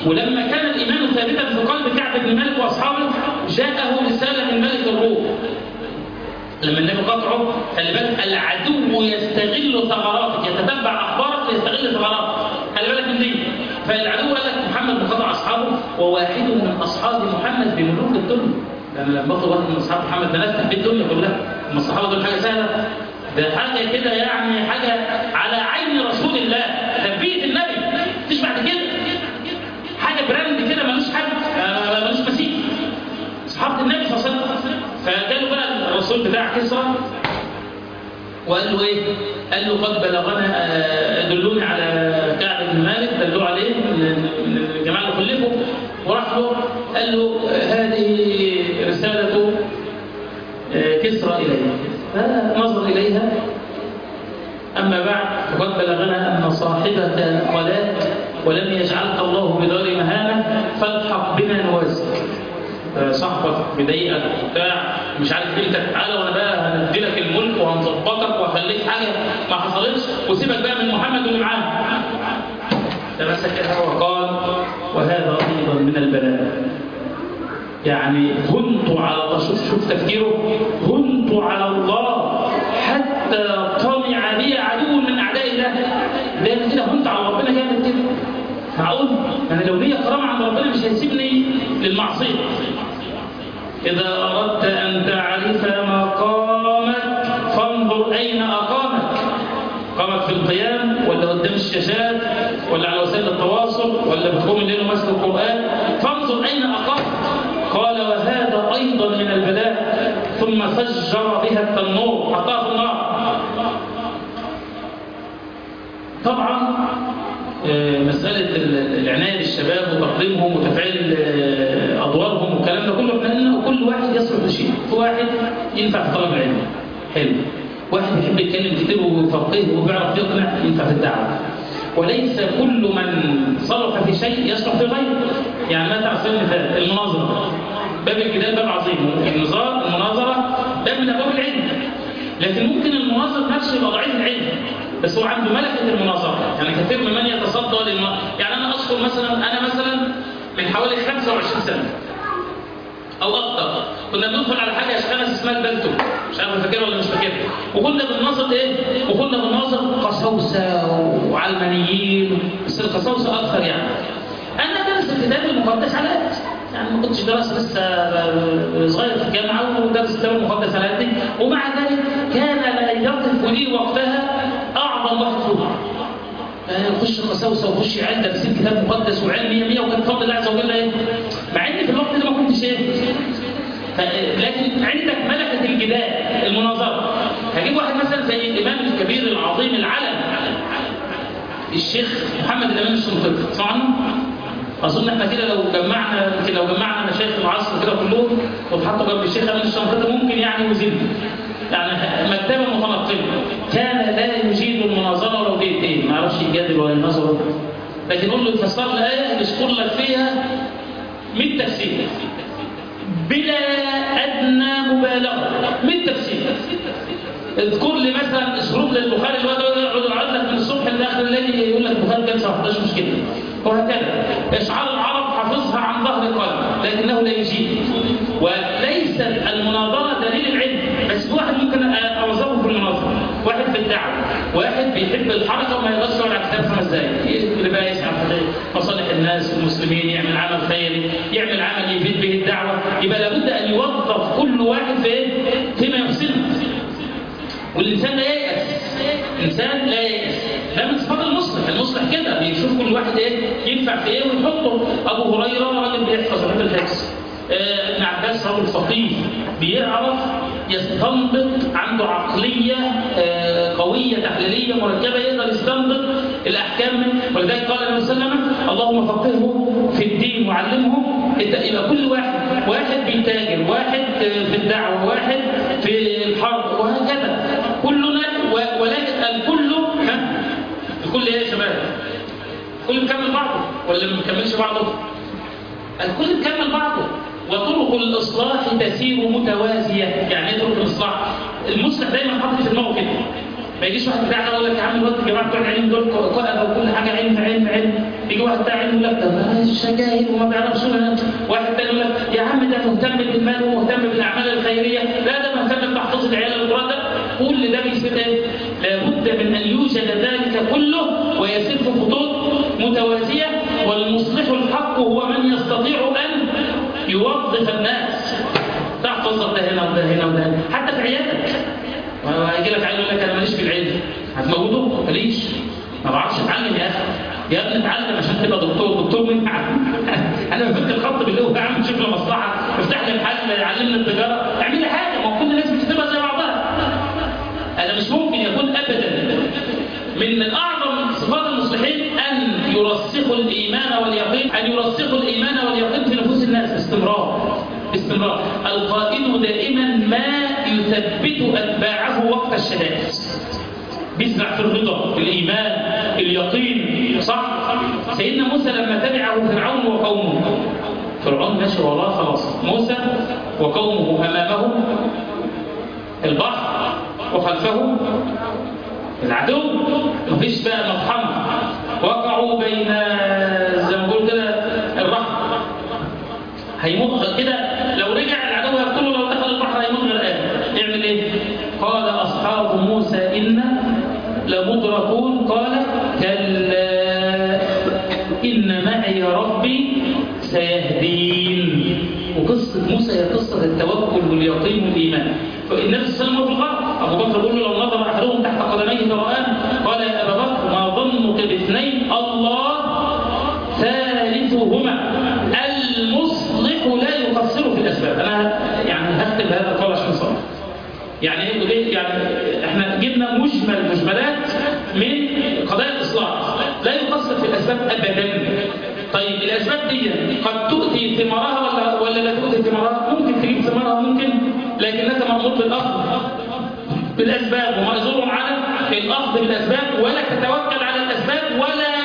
ولما كان الإيمان ثابتا في قلب كعب بن مالك وأصحابه جاءه رسالة من ملك الروم لما النبي قطعه خلي بالك العدو يستغل ثغراتك يتتبع اخبارك ويستغل ثغراتك خلي بالك من دي فالعدو قال لك محمد بقطع اصحابه وواحد من اصحاب محمد بملوك الدنيا لان لما بطل واحد من اصحاب محمد ده ناس في الدنيا كلها هم الصحابه دول حاجه سهله ده حاجه كده يعني حاجه على عين رسول الله ده بيت النبي مفيش بعد كده حاجه براند كده ملوش حد آه، ملوش مثيل صحابه النبي صلى الله عليه وسلم فجاله بقى الرسول بتاع كسرى وقال له ايه؟ قال له قد بلغنا آه، دلوني على كعب بن مالك دلوه عليه من من الجماعه اللي خلفوا وراح له قال له آه، هذه رساله آه، كسرى اليه فنظر اليها أما بعد فقد بلغنا أن صاحبك قلات ولم يجعلك الله بدار مهانة فالحق بنا نوازك آه، صاحبك مضايقك وبتاع مش عارف ايه انت تعالى وانا بقى هندي لك الملك وهنظبطك وهخليك حاجه ما حصلتش وسيبك بقى من محمد واللي معاه تمسكها وقال وهذا ايضا من البلاء يعني هنت على الله شوف شوف تفكيره هنت على الله حتى طمع بي عدو من اعداء الله ده كده هنت على ربنا جامد كده معقول انا لو ليا كرامه عند ربنا مش هيسيبني للمعصيه اذا اردت ان تعرف مقامك فانظر اين اقامك قامك في القيام ولا قدام الشاشات ولا على وسائل التواصل ولا بتقوم الليل وماسك القران فانظر اين اقامك قال وهذا ايضا من البلاء ثم فجر بها التنور حطها في النار طبعا آه، مسألة ال- العناية بالشباب وتقديمهم وتفعيل آه، أدوارهم والكلام ده كله احنا قلنا كل واحد يصلح لشيء في واحد ينفع في طلب العلم حلو واحد بيحب يتكلم كتير وفقيه وبيعرف يقنع ينفع في الدعوة وليس كل من صلح في شيء يصلح في غيره يعني مثلا على سبيل المثال المناظرة باب الجدال باب عظيم النظام المناظرة باب من أبواب العلم لكن ممكن المناظر نفسه يبقى ضعيف العلم بس هو عنده ملكة المناظرة يعني كثير ممن يتصدى للم... يعني أنا أذكر مثلا أنا مثلا من حوالي 25 سنة أو أكثر كنا بندخل على حاجة أشخاص اسمها البلتو مش عارف فاكرها ولا مش فاكرها وكنا بنناظر إيه؟ وكنا بنناظر قساوسة وعلمانيين بس القساوسة أكثر يعني أنا درس الكتاب المقدس على قد يعني ما كنتش درس لسه صغير في الجامعة ودرس الكتاب المقدس على قدي ومع ذلك كان لا يقف لي وقتها أعظم واحد فيهم يخش قساوسه ويخش يعلم تفسير كتاب مقدس وعلم 100 100 وكان فضل الله عز وجل ايه؟ مع ان في الوقت ده ما كنتش ايه؟ ف- لكن عندك ملكه الجدال المناظره هجيب واحد مثلا زي الامام الكبير العظيم العلم الشيخ محمد الامام الشنقيطي تسمع عنه؟ اظن احنا كده لو جمعنا يمكن لو جمعنا مشايخ العصر كده كلهم واتحطوا جنب الشيخ امام الشنقيطي ممكن يعني يزيد يعني مكتبه متنقله كان لا يجيد المناظره ولو دقيقتين ما يعرفش يجادل ولا يناظر لكن قول له تفسر لي ايه يذكر لك فيها 100 تفسير بلا ادنى مبالغه 100 تفسير اذكر لي مثلا اسلوب للبخاري اللي هو يقعد يقعد لك من الصبح لاخر الليل يقول لك البخاري كان 17 مش كده وهكذا اشعار العرب حافظها عن ظهر قلب لكنه لا يجيب وليست المناظره دليل العلم بس في واحد ممكن اوظفه في المناظره واحد في الدعوه واحد بيحب الحركه وما يقدرش يقعد على كتاب خمس دقائق اللي بقى يسعى في مصالح الناس والمسلمين يعمل عمل خيري يعمل عمل يفيد به الدعوه يبقى لابد ان يوظف كل واحد في ايه؟ فيما يحسنه والإنسان لا ييأس إنسان لا ييأس ده من صفات المصلح المصلح كده بيشوف كل واحد إيه ينفع في إيه ويحطه أبو هريرة راجل بيحفظ حب الحفظ آه، ابن عباس رجل فقيه بيعرف يستنبط عنده عقلية آه، قوية تحليلية مركبة يقدر يستنبط الأحكام من ولذلك قال النبي صلى الله عليه وسلم اللهم فقهه في الدين وعلمه يبقى كل واحد واحد بيتاجر واحد آه، في الدعوة واحد في الحرب وهكذا كلنا و- ولكن الكل ها الكل ايه يا شباب الكل بيكمل بعضه ولا ما بيكملش بعضه الكل بيكمل بعضه وطرق الإصلاح تسير متوازية يعني ايه طرق الإصلاح المصلح دايما حاطط في دماغه كده ما يجيش واحد بتاعنا يقول لك يا عم الوقت الجماعه بتوع العلم دول كتبه وكل حاجه علم علم علم يجي واحد بتاع علم يقول لك ده الشجاهل وما بيعرفش واحد تاني يقول لك يا عم ده مهتم بالمال ومهتم بالاعمال الخيريه لا ده مهتم بتحفيظ العيال القران ده كل ده بيصير ايه؟ لابد من ان يوجد ذلك كله ويسير في خطوط متوازيه والمصلح الحق هو من يستطيع ان يوظف الناس تعرف توظف ده هنا وده هنا وده هنا حتى في عيادتك ويجي لك عيل يقول لك انا ماليش في العلم هتموته ماليش ما بعرفش اتعلم يا اخي يا ابني اتعلم عشان تبقى دكتور دكتور مين انا بفك الخط باللغه اعمل شوف له مصلحه افتح لي محل علمني التجاره اعمل لي حاجه ما هو كل الناس بتكتبها زي بعضها انا مش ممكن يكون ابدا من من اعظم صفات المصلحين ان يرسخوا الايمان واليقين ان يرسخوا الايمان واليقين في نفوس الناس باستمرار باستمرار القائد دائما ما يثبت اتباعه وقت الشدائد بيزرع في الرضا الايمان اليقين صح سيدنا موسى لما تبعه فرعون وقومه فرعون ماشي وراه خلاص موسى وقومه امامه البحر وخلفه العدو مفيش بقى مفحمة وقعوا بين زي ما بقول كده الرحم هيموت كده لو رجع العدو يقتله لو دخل البحر هيموت غرقان يعمل ايه؟ قال اصحاب موسى انا لمدركون قال كلا ان معي ربي سيهدين وقصة موسى هي قصة التوكل واليقين والإيمان فالنبي صلى الله عليه وسلم في أبو بكر بيقول له لو نظر أحدهم تحت قدميه فرآن قال يا أبا بكر ما ظنك باثنين الله ثالثهما المصلح لا يقصر في الأسباب أنا يعني هختم بهذا القول عشان صار يعني ايه يعني احنا جبنا مجمل مجملات من قضايا الاصلاح لا يقصر في الاسباب ابدا طيب الاسباب دي قد تؤتي ثمارها ولا ولا لا تؤتي ثمارها ممكن تجيب ثمارها ممكن لكنك مامور بالاخذ بالاسباب ومأزور على الاخذ بالاسباب ولا تتوكل على الاسباب ولا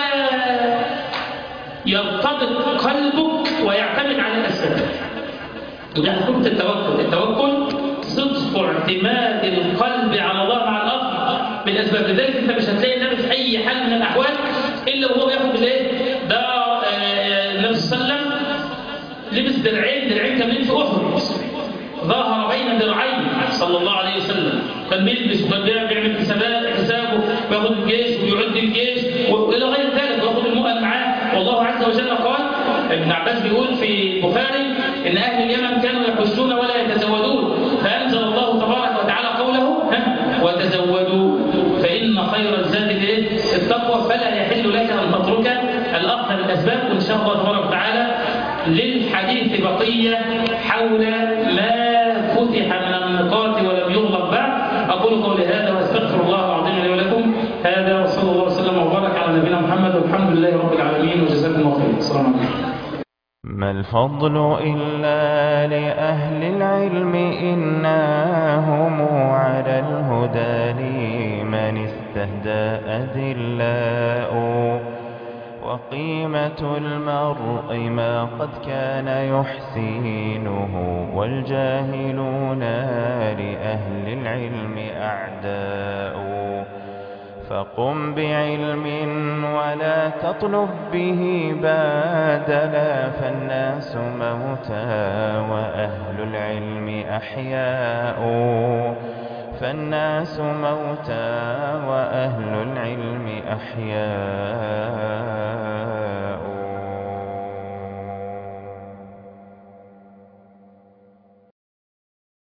يرتبط قلبك ويعتمد على الاسباب وده حكمة التوكل التوكل صدق اعتماد القلب على الله مع الأرض بالأسباب لذلك أنت مش هتلاقي النبي في أي حال من الأحوال إلا وهو بياخد بالإيه؟ ده النبي صلى الله عليه وسلم لبس درعين درعين كاملين في أحد ظهر بين درعين صلى الله عليه وسلم كان بيلبس وكان بيعمل حسابات حسابه وياخد الجيش ويعد الجيش والى غير ذلك وياخد المؤن معاه والله عز وجل قال ابن عباس بيقول في البخاري ان اهل اليمن كانوا يحجون ولا يتزودون فانزل الله تبارك وتعالى قوله وتزودوا فان خير الزاد الايه؟ التقوى فلا يحل لك ان تترك الاخذ بالاسباب وان شاء الله تبارك وتعالى للحديث بقيه حول ما فتح من النقاط ولم يغلق بعد اقول قولي هذا واستغفر الله العظيم لي ولكم هذا وصلى الله وسلم وبارك على نبينا محمد والحمد لله رب العالمين وجزاكم الله خير السلام عليكم ما الفضل إلا لأهل العلم إنا هم على الهدى لمن استهدى أذلاء وقيمة المرء ما قد كان يحسينه والجاهلون لأهل العلم أعداء فقم بعلم ولا تطلب به بادلا فالناس موتى وأهل العلم أحياء فالناس موتى وأهل العلم أحياء